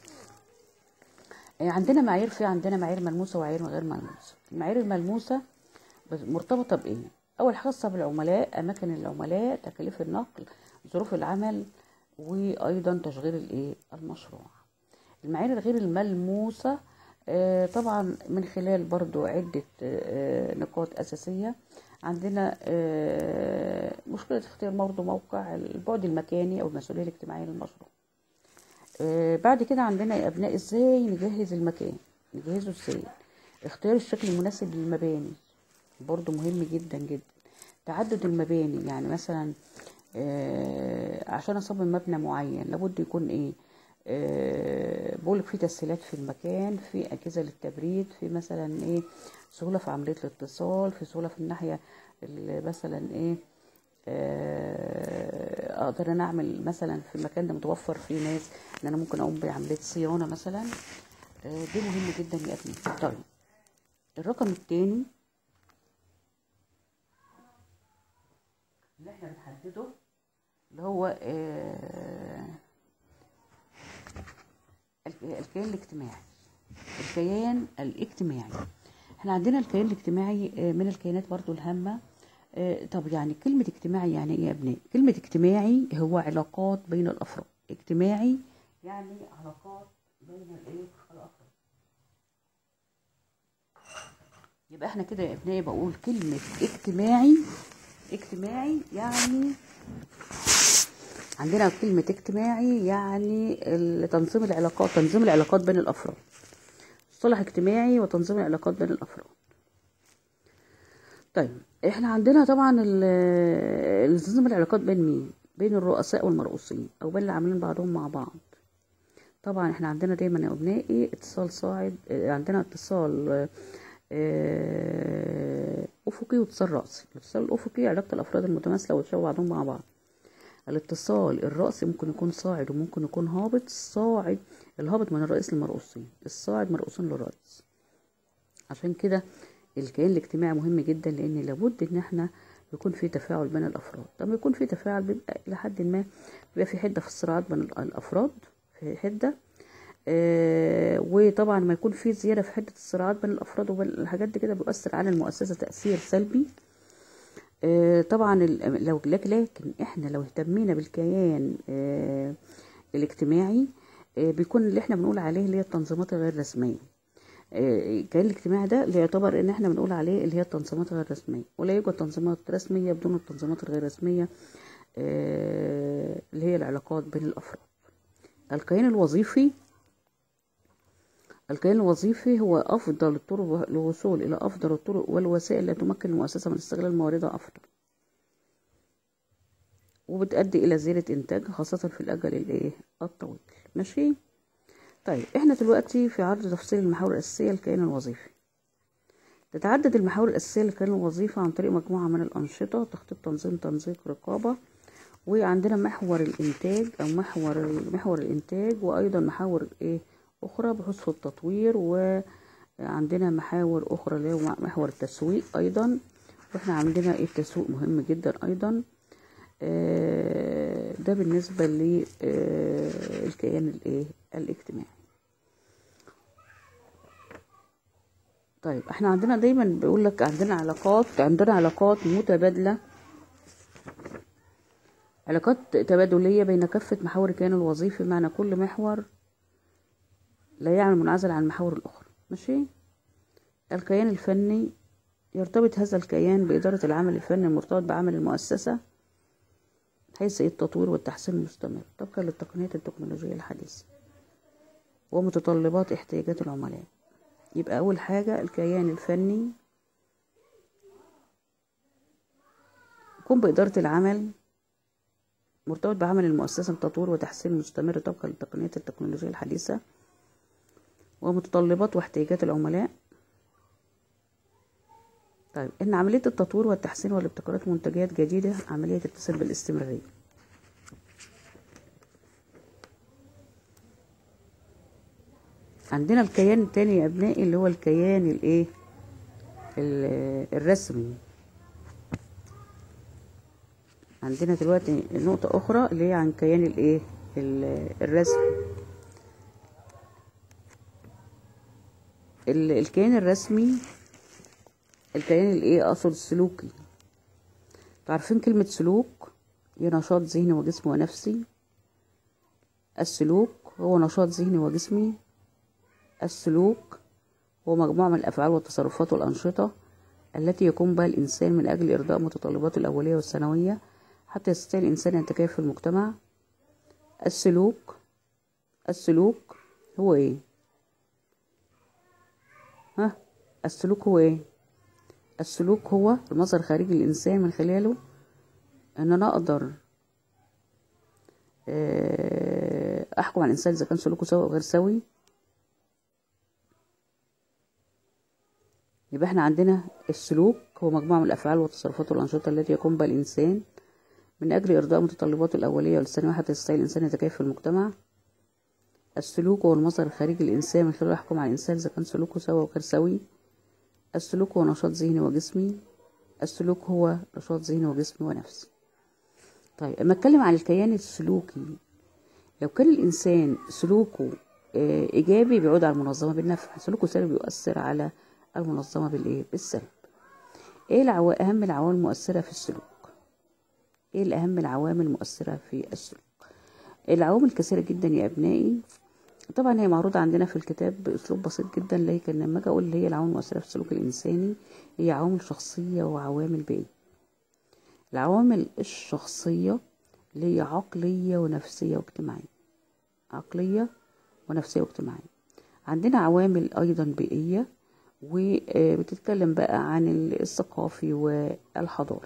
A: آه، عندنا معايير في عندنا معايير ملموسة ومعايير غير ملموسة المعايير الملموسة بس- مرتبطة بإيه؟ أول حاجة خاصة بالعملاء أماكن العملاء تكاليف النقل ظروف العمل وأيضا تشغيل الإيه المشروع المعايير الغير الملموسة آه، طبعا من خلال برضو عدة آه، نقاط أساسية عندنا آه، مشكلة اختيار برضو موقع البعد المكاني أو المسؤولية الاجتماعية للمشروع آه، بعد كده عندنا يا أبناء إزاي نجهز المكان نجهزه إزاي اختيار الشكل المناسب للمباني برضو مهم جدا جدا تعدد المباني يعني مثلا آه، عشان اصمم مبنى معين لابد يكون ايه آه، بقولك في تسهيلات في المكان في اجهزه للتبريد في مثلا ايه سهوله في عمليه الاتصال في سهوله في الناحيه اللي مثلا ايه آه، اقدر انا اعمل مثلا في المكان ده متوفر فيه ناس ان انا ممكن اقوم بعمليه صيانه مثلا آه، دي مهم جدا يا ابني طيب الرقم التاني اللي احنا بنحدده اللي هو آه، الك- الكيان الاجتماعي الكيان الاجتماعي احنا عندنا الكيان الاجتماعي آه، من الكيانات برضو الهامة آه، طب يعني كلمة اجتماعي يعني ايه يا ابناء كلمة اجتماعي هو علاقات بين الافراد اجتماعي يعني علاقات بين الايه الافراد يبقى احنا كده يا ابنائي بقول كلمة اجتماعي اجتماعي يعني عندنا كلمة اجتماعي يعني ال- تنظيم العلاقات تنظيم العلاقات بين الأفراد مصطلح اجتماعي وتنظيم العلاقات بين الأفراد طيب احنا عندنا طبعا ال- تنظيم العلاقات بين مين بين الرؤساء والمرؤوسين او بين اللي عاملين بعضهم مع بعض طبعا احنا عندنا دايما يا ابنائي اتصال صاعد اه، عندنا اتصال اه، اه، افقي واتصال راسي الاتصال الافقي علاقه الافراد المتماثله وتشابه بعضهم مع بعض الاتصال الرأسي ممكن يكون صاعد وممكن يكون هابط الصاعد الهابط من الرئيس للمرؤوسين الصاعد مرؤوسين للرئيس عشان كده الكيان الاجتماعي مهم جدا لان لابد ان احنا يكون في تفاعل بين الافراد لما يكون في تفاعل بيبقى الى حد ما بيبقى في حده في الصراعات بين ال- الافراد في حده آه وطبعا ما يكون في زياده في حده الصراعات بين الافراد وبين الحاجات دي كده بيؤثر على المؤسسه تاثير سلبي آه، طبعا ال- لو لك- لكن احنا لو اهتمينا بالكيان آه، الاجتماعي آه، بيكون اللي احنا بنقول عليه اللي هي التنظيمات الغير رسميه آه، الكيان الاجتماعي ده اللي يعتبر ان احنا بنقول عليه اللي هي التنظيمات الغير رسميه ولا يوجد تنظيمات رسميه بدون التنظيمات الغير رسميه آه، اللي هي العلاقات بين الافراد الكيان الوظيفي الكيان الوظيفي هو أفضل الطرق للوصول إلى أفضل الطرق والوسائل التي تمكن المؤسسة من استغلال مواردها أفضل وبتؤدي إلى زيادة إنتاج خاصة في الأجل الإيه الطويل ماشي طيب إحنا دلوقتي في عرض تفصيل المحاور الأساسية للكيان الوظيفي تتعدد المحاور الأساسية للكيان الوظيفي عن طريق مجموعة من الأنشطة تخطيط تنظيم تنسيق رقابة وعندنا محور الإنتاج أو محور محور الإنتاج وأيضا محاور إيه أخرى بحث في التطوير وعندنا محاور أخرى اللي هو محور التسويق أيضا وإحنا عندنا إيه التسويق مهم جدا أيضا آه، ده بالنسبة للكيان الإيه الاجتماعي طيب احنا عندنا دايما بيقول لك عندنا علاقات عندنا علاقات متبادلة علاقات تبادلية بين كافة محاور الكيان الوظيفي معنى كل محور لا يعني منعزل عن المحاور الأخرى ماشي الكيان الفني يرتبط هذا الكيان بإدارة العمل الفني المرتبط بعمل المؤسسة حيث التطوير والتحسين المستمر طبقا للتقنيات التكنولوجية الحديثة ومتطلبات احتياجات العملاء يبقى أول حاجة الكيان الفني يقوم بإدارة العمل مرتبط بعمل المؤسسة بتطوير وتحسين مستمر طبقا للتقنيات التكنولوجية الحديثة ومتطلبات واحتياجات العملاء طيب ان عمليه التطوير والتحسين والابتكارات منتجات جديده عمليه تتصل بالاستمراريه عندنا الكيان التاني يا ابنائي اللي هو الكيان الايه ال- الرسمي عندنا دلوقتي نقطة أخرى اللي هي عن كيان الإيه ال- الرسمي ال- الكيان الرسمي الكيان الإيه أقصد السلوكي تعرفين كلمة سلوك هي نشاط ذهني وجسمي ونفسي السلوك هو نشاط ذهني وجسمي السلوك هو مجموعة من الأفعال والتصرفات والأنشطة التي يقوم بها الإنسان من أجل إرضاء متطلباته الأولية والثانوية حتى يستطيع الإنسان أن يتكيف في المجتمع السلوك السلوك هو إيه؟ ها؟ السلوك هو إيه؟ السلوك هو المظهر الخارجي للإنسان من خلاله إن أنا أقدر آه، أحكم على الإنسان إذا كان سلوكه سوي أو غير سوي يبقى احنا عندنا السلوك هو مجموعة من الأفعال والتصرفات والأنشطة التي يقوم بها الإنسان من أجل إرضاء متطلباته الأولية والثانوية حتى يستطيع الإنسان يتكيف في المجتمع السلوك هو المظهر الخارجي للإنسان من خلاله يحكم على الإنسان إذا كان سلوكه سوي أو غير سوي السلوك هو نشاط ذهني وجسمي السلوك هو نشاط ذهني وجسمي ونفسي طيب اما اتكلم عن الكيان السلوكي لو كان الانسان سلوكه آه، ايجابي بيعود على المنظمه بالنفع سلوكه سلبي بيؤثر على المنظمه بالايه بالسلب ايه العو... اهم العوامل المؤثره في السلوك ايه الاهم العوامل المؤثره في السلوك العوامل كثيره جدا يا ابنائي طبعا هي معروضة عندنا في الكتاب بأسلوب بسيط جدا لكن لما أجي أقول اللي هي العوامل المؤثرة في السلوك الإنساني هي عوامل شخصية وعوامل بيئية العوامل الشخصية اللي هي عقلية ونفسية واجتماعية عقلية ونفسية واجتماعية عندنا عوامل أيضا بيئية وبتتكلم بقى عن الثقافي والحضاري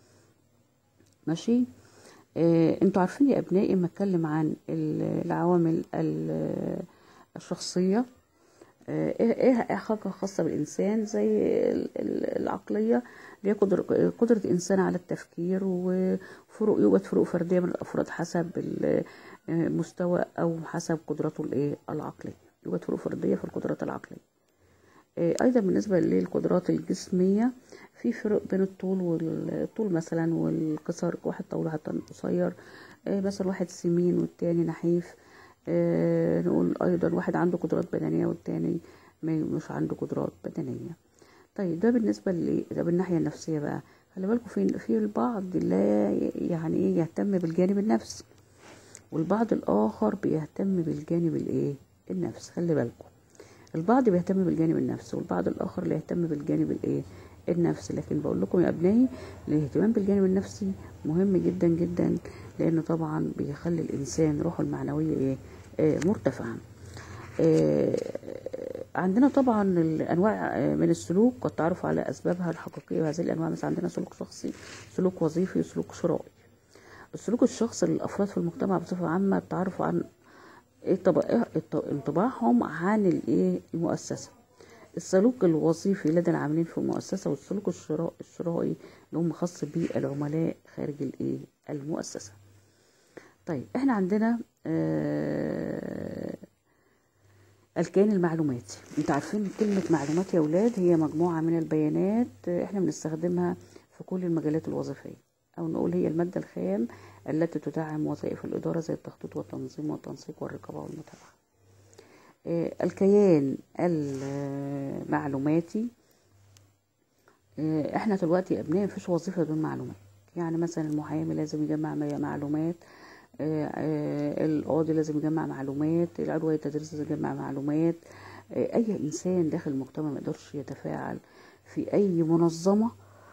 A: ماشي آه، انتوا عارفين يا ابنائي لما اتكلم عن ال- العوامل ال- الشخصيه آه، ايه ايه إيه حاجه خاصه بالانسان زي ال- ال- العقليه اللي هي قدر- قدره الانسان على التفكير وفروق يوجد فروق فرديه من الافراد حسب ال- آه، مستوى او حسب قدراته الايه العقليه يوجد فروق فرديه في القدرات العقليه آه، ايضا بالنسبه للقدرات الجسميه في فرق بين الطول والطول مثلا والقصر واحد طويل واحد قصير آه، مثلا واحد سمين والتاني نحيف آه، نقول ايضا واحد عنده قدرات بدنيه والتاني ما- مش عنده قدرات بدنيه طيب ده بالنسبه ل ده بالناحيه النفسيه بقى خلي بالكم في في البعض لا ي- يعني ايه يهتم بالجانب النفسي والبعض الاخر بيهتم بالجانب الايه النفسي خلي بالكم البعض بيهتم بالجانب النفسي والبعض الاخر لا يهتم بالجانب الايه النفسي لكن بقول لكم يا ابنائي الاهتمام بالجانب النفسي مهم جدا جدا لانه طبعا بيخلي الانسان روحه المعنويه ايه آه مرتفعه آه عندنا طبعا الانواع آه، من السلوك والتعرف على اسبابها الحقيقيه وهذه الانواع مثلا عندنا سلوك شخصي سلوك وظيفي وسلوك شرائي السلوك الشخصي للافراد في المجتمع بصفه عامه التعرف عن إيه طب- إيه الط- انطباعهم عن الايه المؤسسه السلوك الوظيفي لدى العاملين في المؤسسه والسلوك الشراء الشرائي اللي هم خاص بالعملاء خارج الايه المؤسسه طيب احنا عندنا آه الكيان المعلوماتي انتوا عارفين كلمة معلومات يا ولاد هي مجموعة من البيانات آه، احنا بنستخدمها في كل المجالات الوظيفية او نقول هي المادة الخام التي تدعم وظائف الإدارة زي التخطيط والتنظيم والتنسيق والرقابة والمتابعة آه، الكيان المعلوماتي آه، احنا دلوقتي يا ابنائي مفيش وظيفة بدون معلومات يعني مثلا المحامي لازم يجمع م- معلومات آه، آه، القاضي لازم يجمع معلومات العضو هيئة التدريس لازم يجمع معلومات آه، اي انسان داخل المجتمع ما يقدرش يتفاعل في اي منظمة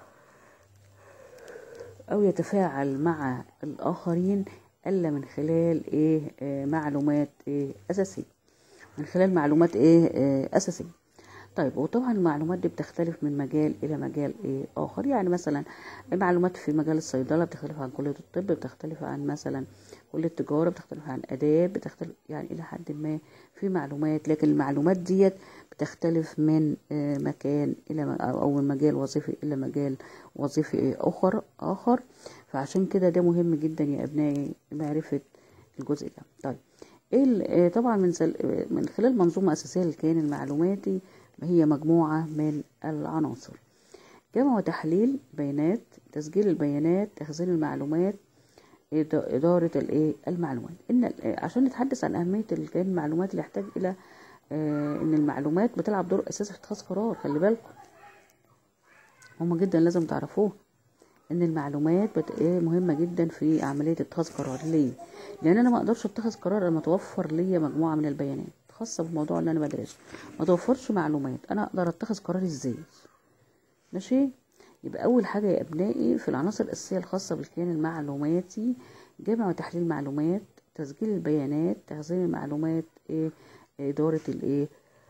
A: او يتفاعل مع الاخرين الا من خلال ايه آه، معلومات ايه اساسيه من خلال معلومات ايه آه، اساسيه طيب وطبعا المعلومات دي بتختلف من مجال الى مجال ايه اخر يعني مثلا معلومات في مجال الصيدله بتختلف عن كليه الطب بتختلف عن مثلا كل التجارة بتختلف عن آداب بتختلف يعني إلى حد ما في معلومات لكن المعلومات ديت بتختلف من آه، مكان إلى م- أو من مجال وظيفي إلى مجال وظيفي آخر آخر فعشان كده ده مهم جدا يا أبنائي معرفة الجزء ده طيب إيه ال- آه، طبعا من سل... آه، من خلال منظومة أساسية للكيان المعلوماتي هي مجموعة من العناصر جمع وتحليل بيانات تسجيل البيانات تخزين المعلومات إد- إدارة الإيه المعلومات إن ال- آه، عشان نتحدث عن أهمية الكيان المعلوماتي يحتاج إلى آه، إن المعلومات بتلعب دور أساسي في اتخاذ قرار خلي بالكم هما جدا لازم تعرفوه ان المعلومات بت... إيه مهمه جدا في عمليه اتخاذ قرار ليه لان انا ما اقدرش اتخذ قرار لما توفر ليا مجموعه من البيانات خاصه بالموضوع اللي انا بدرسه ما توفرش معلومات انا اقدر اتخذ قرار ازاي ماشي يبقى اول حاجه يا ابنائي في العناصر الاساسيه الخاصه بالكيان المعلوماتي جمع وتحليل معلومات تسجيل البيانات تخزين المعلومات ايه اداره الايه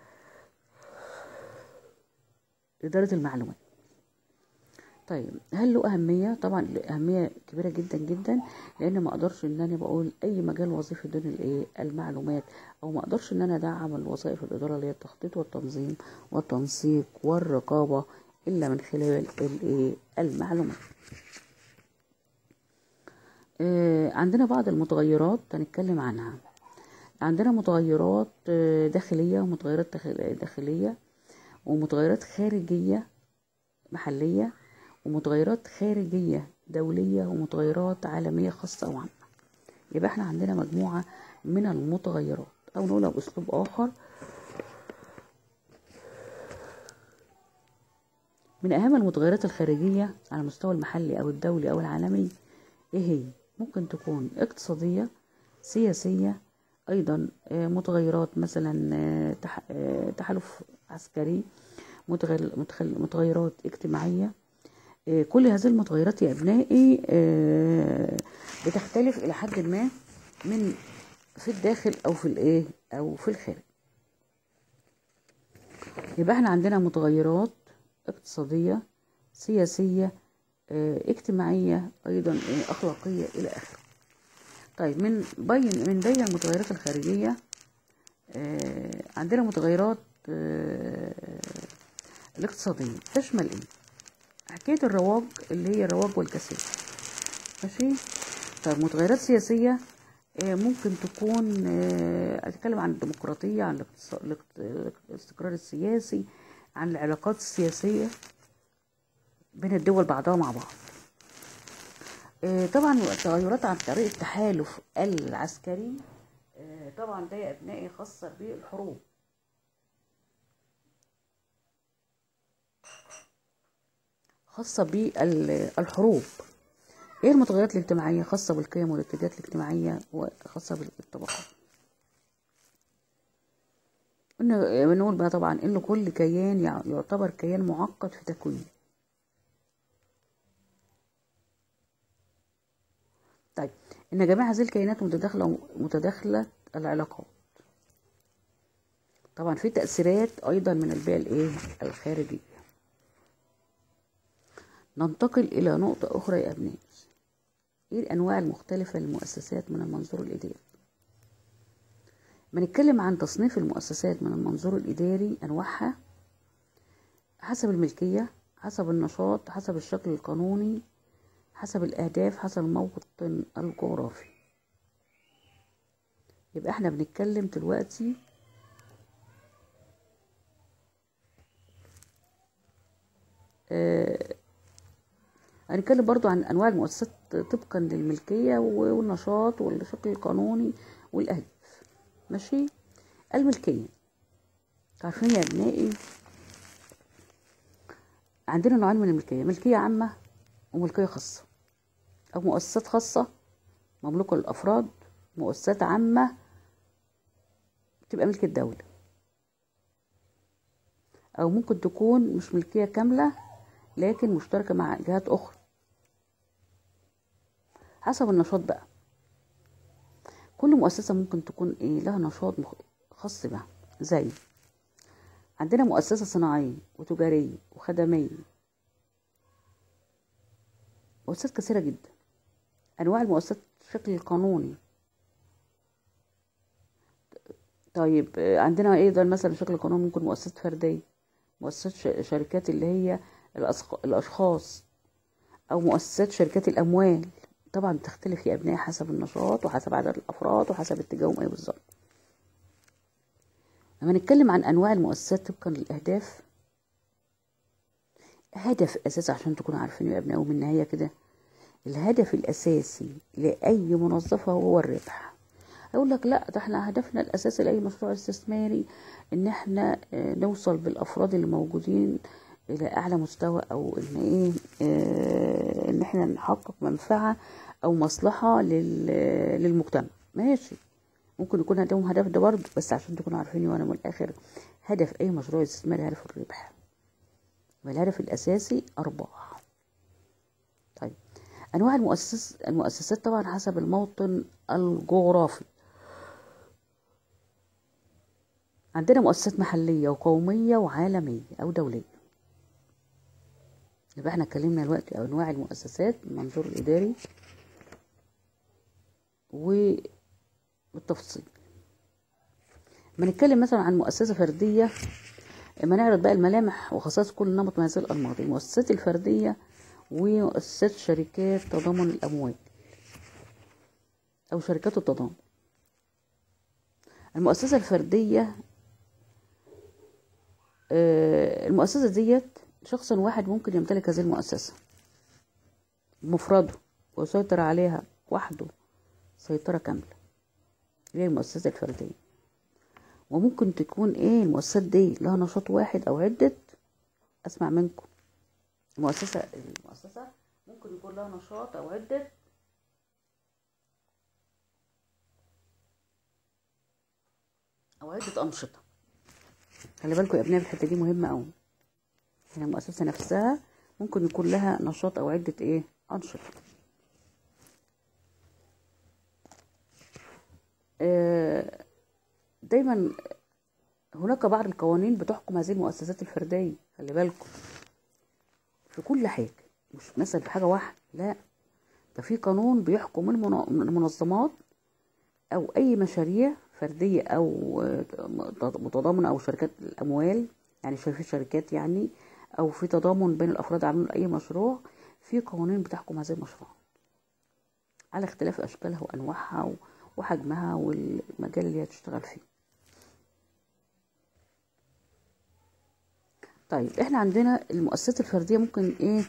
A: اداره المعلومات طيب هل له أهمية؟ طبعا له أهمية كبيرة جدا جدا لأن ما أقدرش إن أنا بقول أي مجال وظيفي دون الإيه المعلومات أو ما أقدرش إن أنا أدعم الوظائف الإدارة اللي هي التخطيط والتنظيم والتنسيق والرقابة إلا من خلال الإيه المعلومات. آه عندنا بعض المتغيرات هنتكلم عنها. عندنا متغيرات آه، داخلية ومتغيرات داخل- داخلية ومتغيرات خارجية محلية ومتغيرات خارجية دولية ومتغيرات عالمية خاصة أو عامة يبقى احنا عندنا مجموعة من المتغيرات أو نقولها بأسلوب آخر من أهم المتغيرات الخارجية على المستوى المحلي أو الدولي أو العالمي إيه هي؟ ممكن تكون اقتصادية سياسية أيضا آه، متغيرات مثلا آه، تح- آه، تحالف عسكري متغير- متخل- متغيرات اجتماعية آه، كل هذه المتغيرات يا أبنائي آه، بتختلف إلى حد ما من في الداخل أو في الإيه أو في الخارج يبقى احنا عندنا متغيرات اقتصادية سياسية آه، اجتماعية أيضا آه، أخلاقية إلى آخره طيب من بين من بين المتغيرات الخارجية آه، عندنا متغيرات آه، الاقتصادية تشمل ايه؟ حكاية الرواج اللي هي الرواج والكساد ماشي طيب متغيرات سياسية آه، ممكن تكون آه، أتكلم عن الديمقراطية عن الاقتص- الاقت- الاستقرار السياسي عن العلاقات السياسية بين الدول بعضها مع بعض آه، طبعا التغيرات عن طريق التحالف العسكري آه، طبعا ده يا ابنائي خاصة بالحروب خاصة بالحروب ايه المتغيرات الاجتماعية خاصة بالقيم والاتجاهات الاجتماعية وخاصة بالطبقات قلنا بنقول بقى طبعا ان كل كيان يع- يعتبر كيان معقد في تكوينه طيب ان جميع هذه الكيانات متداخلة متداخلة العلاقات طبعا في تأثيرات ايضا من البيئة الايه الخارجية ننتقل الى نقطة اخرى يا ابنائي ايه الانواع المختلفة للمؤسسات من المنظور الاداري ما نتكلم عن تصنيف المؤسسات من المنظور الاداري انواعها حسب الملكية حسب النشاط حسب الشكل القانوني حسب الاهداف حسب الموطن الجغرافي يبقى احنا بنتكلم دلوقتي آه، هنتكلم برضو عن انواع المؤسسات طبقا للملكيه والنشاط والشكل القانوني والاهداف ماشي الملكيه عارفين يا ابنائي عندنا نوعين من الملكيه ملكيه عامه وملكيه خاصه او مؤسسات خاصه مملوكه للافراد مؤسسات عامه تبقى ملك الدوله او ممكن تكون مش ملكيه كامله لكن مشتركه مع جهات اخرى حسب النشاط بقى كل مؤسسة ممكن تكون ايه لها نشاط مخ- خاص بها زي عندنا مؤسسة صناعية وتجارية وخدمية مؤسسات كثيرة جدا أنواع المؤسسات الشكل القانوني طيب آه، عندنا ايضا مثلا شكل قانون ممكن مؤسسات فرديه مؤسسات ش- شركات اللي هي الأصق- الاشخاص او مؤسسات شركات الاموال طبعا بتختلف يا ابنائي حسب النشاط وحسب عدد الافراد وحسب اتجاههم ايه بالظبط لما نتكلم عن انواع المؤسسات طبقا للاهداف هدف اساسي عشان تكونوا عارفين يا ابنائي ومن النهايه كده الهدف الاساسي لاي منظفه هو الربح اقول لك لا ده احنا هدفنا الاساسي لاي مشروع استثماري ان احنا آه، نوصل بالافراد اللي موجودين الى اعلى مستوى او ان ايه آه، ان احنا نحقق منفعه او مصلحه لل- للمجتمع ماشي ممكن يكون هدفهم هدف ده برضه بس عشان تكونوا عارفين وانا من الاخر هدف اي مشروع استثماري هدف الربح والهدف الاساسي ارباح طيب انواع المؤسس المؤسسات طبعا حسب الموطن الجغرافي عندنا مؤسسات محليه وقوميه وعالميه او دوليه يبقى احنا اتكلمنا دلوقتي عن انواع المؤسسات من المنظور الاداري وبالتفصيل ما نتكلم مثلا عن مؤسسه فرديه اما نعرض بقى الملامح وخصائص كل نمط من هذه الانماط المؤسسات الفرديه ومؤسسات شركات تضامن الاموال او شركات التضامن المؤسسه الفرديه آه، المؤسسه ديت شخص واحد ممكن يمتلك هذه المؤسسه بمفرده ويسيطر عليها وحده سيطره كامله هي المؤسسه الفرديه وممكن تكون ايه المؤسسات دي لها نشاط واحد او عدة اسمع منكم المؤسسة المؤسسة ممكن يكون لها نشاط او عدة او عدة انشطة خلي بالكم يا ابنائي الحتة دي مهمة اوي يعني المؤسسة نفسها ممكن يكون لها نشاط او عدة ايه انشطة آه، دايما هناك بعض القوانين بتحكم هذه المؤسسات الفردية خلي بالكم في كل حاجة مش مثلا في حاجة واحدة لا ده في قانون بيحكم المنا- المنظمات أو أي مشاريع فردية أو آه، متضامنة أو شركات الأموال يعني شر- في شركات يعني أو في تضامن بين الأفراد عاملين أي مشروع في قوانين بتحكم هذه المشروعات على اختلاف أشكالها وأنواعها و- وحجمها والمجال اللي هي تشتغل فيه طيب احنا عندنا المؤسسات الفرديه ممكن ايه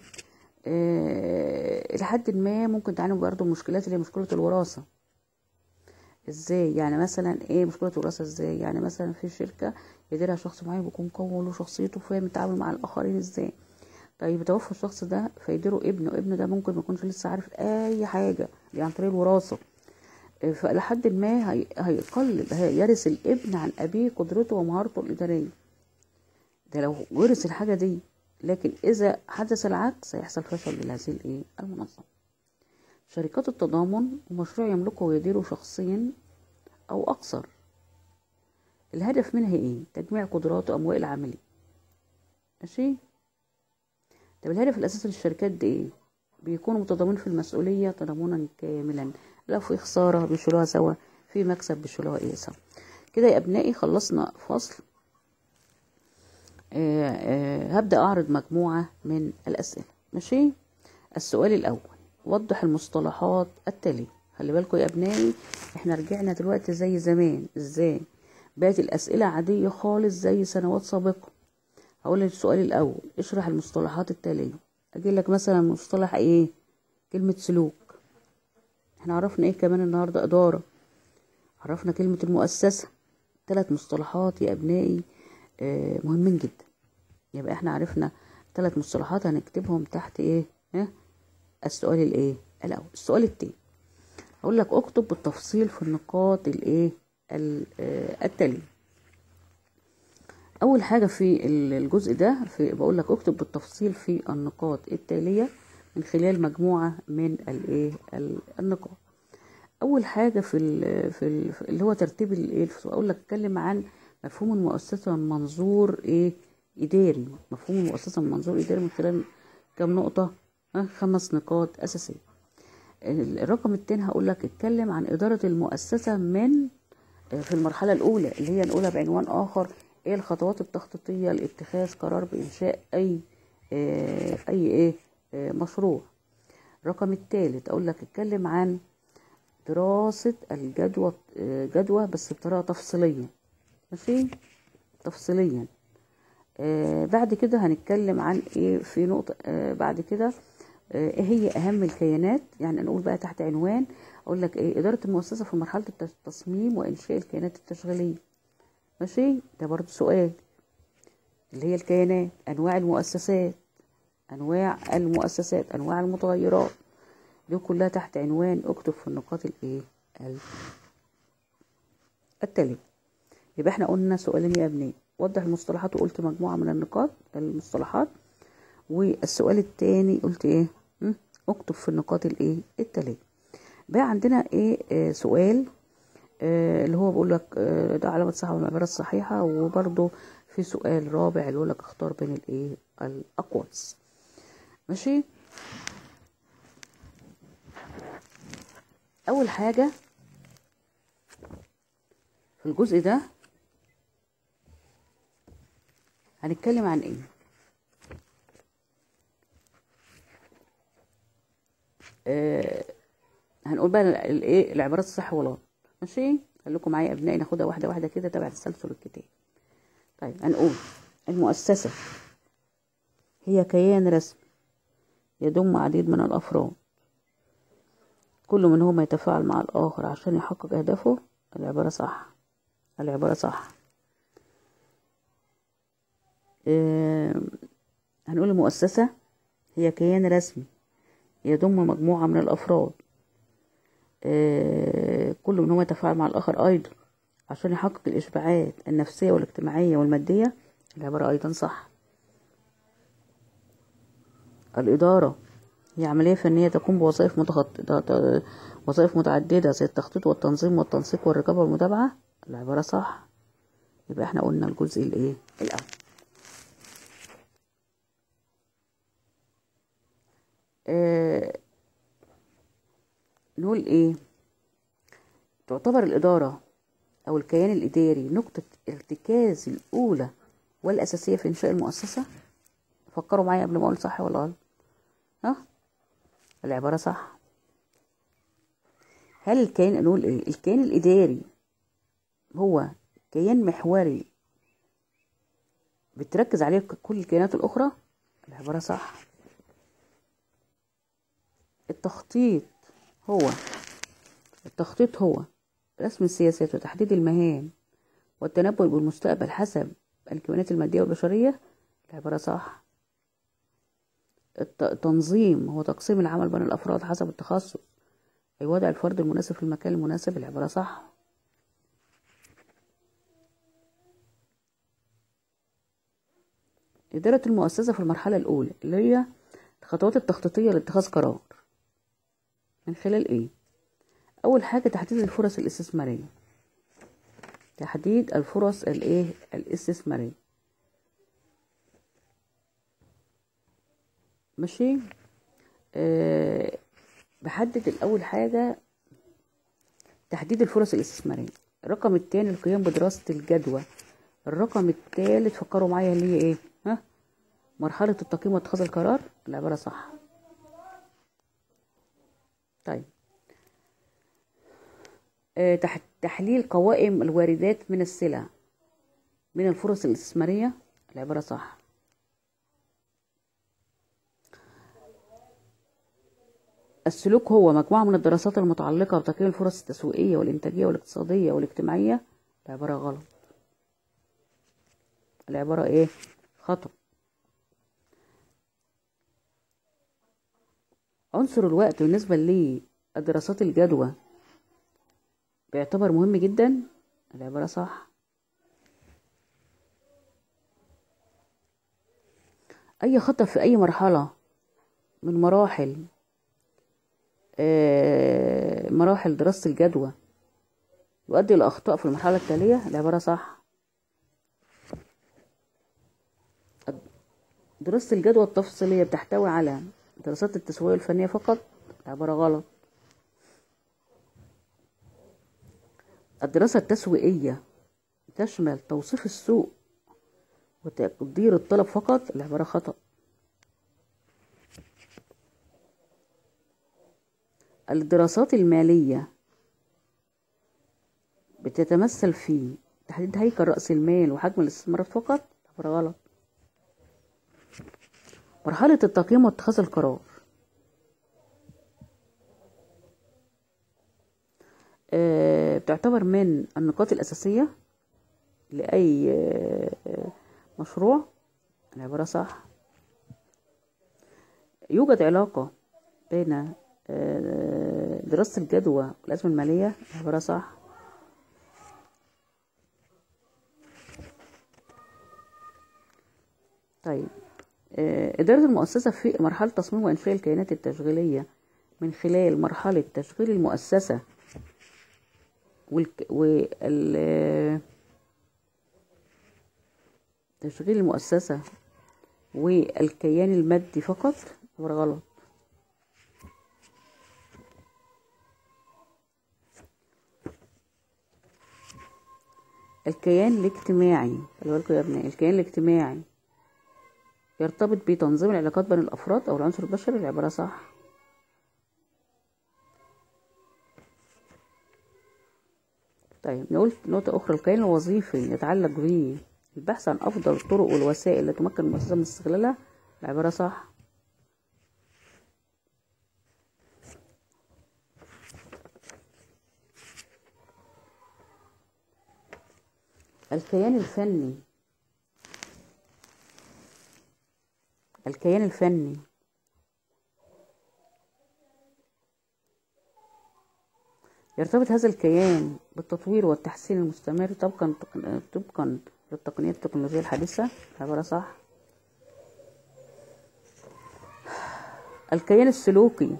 A: آه لحد ما ممكن تعاني برضه من مشكلات اللي هي مشكله الوراثه ازاي يعني مثلا ايه مشكله الوراثه ازاي يعني مثلا في شركه يديرها شخص معين بيكون قوي وله شخصيته فاهم يتعامل مع الاخرين ازاي طيب توفى الشخص ده فيديره ابنه ابنه ده ممكن ما يكونش لسه عارف اي حاجه دي عن طريق الوراثه آه، فلحد ما هي- هيقلد هيرث الابن عن ابيه قدرته ومهارته الاداريه ده لو ورث الحاجة دي لكن إذا حدث العكس هيحصل فشل لهذه الإيه المنظمة شركات التضامن ومشروع يملكه ويديره شخصين أو أكثر الهدف منها إيه؟ تجميع قدرات وأموال العاملين ماشي؟ طب الهدف الأساسي للشركات دي إيه؟ بيكونوا متضامنين في المسؤولية تضامنا كاملا لو في خسارة بيشيلوها سوا في مكسب بيشيلوها إيه سوا كده يا أبنائي خلصنا فصل آه، آه، هبدأ أعرض مجموعة من الأسئلة ماشي السؤال الأول وضح المصطلحات التالية خلي بالكم يا أبنائي احنا رجعنا دلوقتي زي زمان ازاي بقت الأسئلة عادية خالص زي سنوات سابقة هقول السؤال الأول اشرح المصطلحات التالية أجي لك مثلا مصطلح ايه كلمة سلوك احنا عرفنا ايه كمان النهاردة إدارة عرفنا كلمة المؤسسة ثلاث مصطلحات يا أبنائي آه، مهمين جدا يبقى احنا عرفنا ثلاث مصطلحات هنكتبهم تحت ايه ها السؤال الايه الاول السؤال التاني هقول لك اكتب بالتفصيل في النقاط الايه ال- آه، التاليه اول حاجه في ال- الجزء ده في بقول لك اكتب بالتفصيل في النقاط التاليه من خلال مجموعه من الايه ال- النقاط اول حاجه في ال في ال في اللي هو ترتيب الايه الفصول اقول لك اتكلم عن مفهوم المؤسسه من منظور ايه اداري مفهوم المؤسسه من منظور اداري من خلال كم نقطه ها خمس نقاط اساسيه ال- الرقم التاني هقول لك اتكلم عن اداره المؤسسه من في المرحلة الأولى اللي هي نقولها بعنوان آخر إيه الخطوات التخطيطية لاتخاذ قرار بإنشاء أي آه، أي إيه آه، مشروع الرقم الثالث أقول لك اتكلم عن دراسة الجدوى آه، جدوى بس بطريقة تفصيلية ماشي تفصيليا آه بعد كده هنتكلم عن ايه في نقطة آه بعد كده آه، ايه هي اهم الكيانات يعني نقول بقى تحت عنوان اقول لك ايه اداره المؤسسه في مرحله الت- التصميم وانشاء الكيانات التشغيليه ماشي ده برضو سؤال اللي هي الكيانات انواع المؤسسات انواع المؤسسات انواع المتغيرات دي كلها تحت عنوان اكتب في النقاط الايه ال- التالية يبقى احنا قلنا سؤالين يا ابني وضح المصطلحات وقلت مجموعة من النقاط المصطلحات والسؤال التاني قلت ايه م? اكتب في النقاط الايه التالية بقى عندنا ايه آه سؤال آه اللي هو بيقول لك آه ده علامة صح والعبارة الصحيحة وبرضه في سؤال رابع اللي يقول لك اختار بين الايه الاقواس ماشي اول حاجة في الجزء ده هنتكلم عن ايه آه هنقول بقى ال- الايه العبارات الصح والغلط ماشي خليكم معايا يا ابنائي ناخدها واحده واحده كده تبع تسلسل الكتاب طيب هنقول المؤسسه هي كيان رسمي يضم عديد من الافراد كل منهما يتفاعل مع الاخر عشان يحقق اهدافه العباره صح العباره صح آه هنقول المؤسسه هي كيان رسمي يضم مجموعة من الأفراد آه، كل منهم يتفاعل مع الآخر أيضا عشان يحقق الإشباعات النفسية والاجتماعية والمادية العبارة أيضا صح الإدارة هي عملية فنية تقوم بوظائف متخط... ت- ت- وظائف متعددة زي التخطيط والتنظيم والتنسيق والرقابة والمتابعة العبارة صح يبقى احنا قلنا الجزء الايه الأول آه نقول ايه تعتبر الإدارة أو الكيان الإداري نقطة ارتكاز الأولى والأساسية في إنشاء المؤسسة فكروا معايا قبل ما أقول صح ولا غلط ها العبارة صح هل الكيان نقول ايه الكيان الإداري هو كيان محوري بتركز عليه كل الكيانات الأخرى العبارة صح التخطيط هو التخطيط هو رسم السياسات وتحديد المهام والتنبؤ بالمستقبل حسب الكيانات المادية والبشرية العبارة صح الت- التنظيم هو تقسيم العمل بين الأفراد حسب التخصص أي وضع الفرد المناسب في المكان المناسب العبارة صح إدارة المؤسسة في المرحلة الأولى اللي هي الخطوات التخطيطية لاتخاذ قرار من خلال إيه؟ أول حاجة تحديد الفرص الاستثمارية تحديد الفرص الإيه؟ الاستثمارية ماشي أه بحدد الأول حاجة تحديد الفرص الاستثمارية الرقم التاني القيام بدراسة الجدوى الرقم التالت فكروا معايا اللي هي ايه ها مرحلة التقييم واتخاذ القرار العبارة صح طيب آه، تح- تحليل قوائم الواردات من السلع من الفرص الاستثمارية العبارة صح السلوك هو مجموعة من الدراسات المتعلقة بتقييم الفرص التسويقية والإنتاجية والاقتصادية والاجتماعية العبارة غلط العبارة إيه خطأ عنصر الوقت بالنسبة لدراسات الجدوى بيعتبر مهم جدا العبارة صح أي خطأ في أي مرحلة من مراحل آه، مراحل دراسة الجدوى يؤدي إلى أخطاء في المرحلة التالية العبارة صح دراسة الجدوى التفصيلية بتحتوي على دراسات التسويق الفنية فقط العبارة غلط الدراسة التسويقية تشمل توصيف السوق وتقدير الطلب فقط العبارة خطأ الدراسات المالية بتتمثل في تحديد هيكل رأس المال وحجم الاستثمارات فقط عبارة غلط مرحلة التقييم واتخاذ القرار آه، بتعتبر من النقاط الأساسية لأي آه، مشروع العبارة صح يوجد علاقة بين آه، دراسة الجدوى والأزمة المالية العبارة صح طيب آه، إدارة المؤسسة في مرحلة تصميم وإنشاء الكيانات التشغيلية من خلال مرحلة تشغيل المؤسسة والك... وال تشغيل المؤسسة والكيان المادي فقط عبارة غلط الكيان الاجتماعي خلي بالكم يا ابنائي الكيان الاجتماعي يرتبط بتنظيم العلاقات بين الأفراد أو العنصر البشري العبارة صح طيب نقول نقطة أخرى الكيان الوظيفي يتعلق به البحث عن أفضل الطرق والوسائل التي تمكن المؤسسة من استغلالها العبارة صح الكيان الفني الكيان الفني يرتبط هذا الكيان بالتطوير والتحسين المستمر طبقا طبقا للتقنيات التكنولوجية الحديثة عبارة صح الكيان السلوكي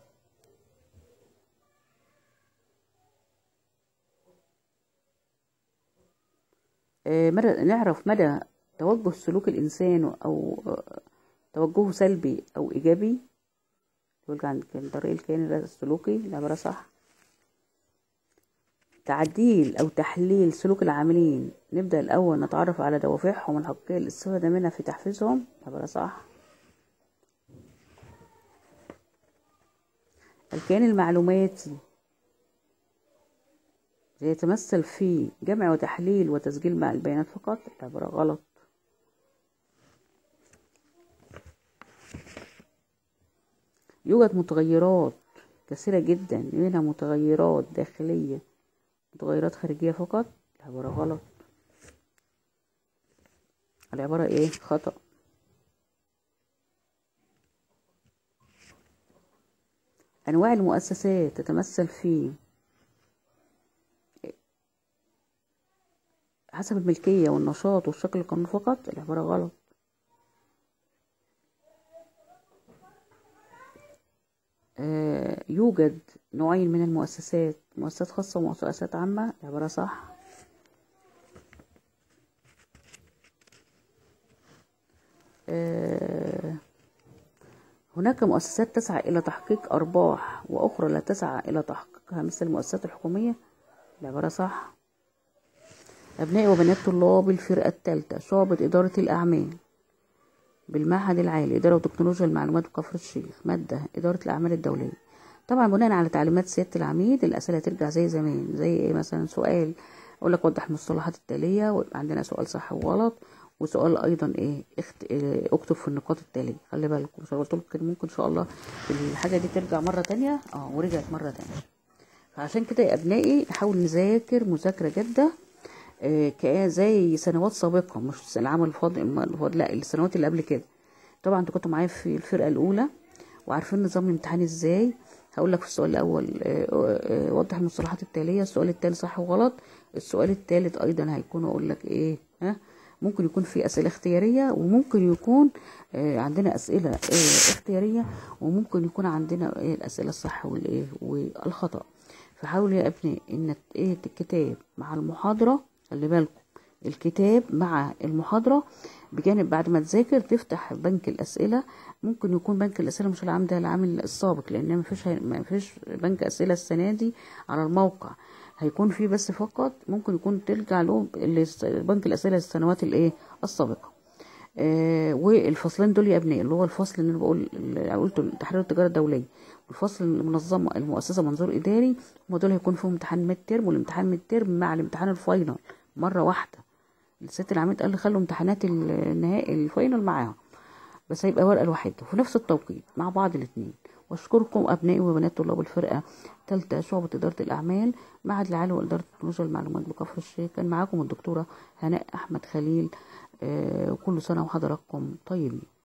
A: آه، مدى نعرف مدى توجه سلوك الإنسان أو آه، توجهه سلبي أو إيجابي يقول عن كان طريق الكيان السلوكي العبارة صح تعديل أو تحليل سلوك العاملين نبدأ الأول نتعرف على دوافعهم الحقيقية الاستفادة منها في تحفيزهم العبارة صح الكيان المعلوماتي يتمثل في جمع وتحليل وتسجيل مع البيانات فقط العبارة غلط يوجد متغيرات كثيرة جدا منها متغيرات داخلية متغيرات خارجية فقط العبارة غلط العبارة ايه خطأ أنواع المؤسسات تتمثل في حسب الملكية والنشاط والشكل القانوني فقط العبارة غلط آه، يوجد نوعين من المؤسسات مؤسسات خاصة ومؤسسات عامة العبارة صح آه، هناك مؤسسات تسعى إلى تحقيق أرباح وأخرى لا تسعى إلى تحقيقها مثل المؤسسات الحكومية العبارة صح أبناء وبنات طلاب الفرقة الثالثة شعبة إدارة الأعمال بالمعهد العالي إدارة وتكنولوجيا المعلومات بكفر الشيخ مادة إدارة الأعمال الدولية طبعا بناء على تعليمات سيادة العميد الأسئلة ترجع زي زمان زي إيه مثلا سؤال أقول لك وضح المصطلحات التالية ويبقى عندنا سؤال صح وغلط وسؤال أيضا إيه اخت... إيه اكتب في النقاط التالية خلي بالكم مش قلت لكم كده ممكن إن شاء الله الحاجة دي ترجع مرة تانية اه ورجعت مرة تانية فعشان كده يا أبنائي نحاول نذاكر مذاكرة جادة آه، زي سنوات سابقة مش العام الفاضل لا السنوات اللي قبل كده طبعا انتوا كنتوا معايا في الفرقة الأولى وعارفين نظام الامتحان ازاي هقول لك في السؤال الأول آه، آه، وضح المصطلحات التالية السؤال التاني صح وغلط السؤال التالت أيضا هيكون أقول لك إيه ها ممكن يكون في أسئلة اختيارية وممكن يكون عندنا أسئلة اختيارية وممكن يكون عندنا الأسئلة الصح والإيه والخطأ فحاول يا ابني إن إيه الكتاب مع المحاضرة خلي بالكم الكتاب مع المحاضرة بجانب بعد ما تذاكر تفتح بنك الأسئلة ممكن يكون بنك الأسئلة مش العام ده العام السابق لأن ما فيش ما فيش بنك أسئلة السنة دي على الموقع هيكون في بس فقط ممكن يكون ترجع له الاس- بنك الاسئله للسنوات الايه السابقه آه والفصلين دول يا ابنائي اللي هو الفصل اللي انا بقول اللي قلته تحرير التجاره الدوليه والفصل المنظمه المؤسسه منظور اداري هما دول هيكون فيهم امتحان ميد ترم والامتحان ميد ترم مع الامتحان الفاينل مره واحده الست العميد قال لي خلوا امتحانات النهائي الفاينل معاها بس هيبقى ورقه لوحدها وفي نفس التوقيت مع بعض الاثنين واشكركم ابنائي وبنات طلاب الفرقه ثالثه شعبه اداره الاعمال معهد العالي واداره تكنولوجيا المعلومات بكفر الشيخ كان معاكم الدكتوره هناء احمد خليل آه، وكل سنه وحضراتكم طيبين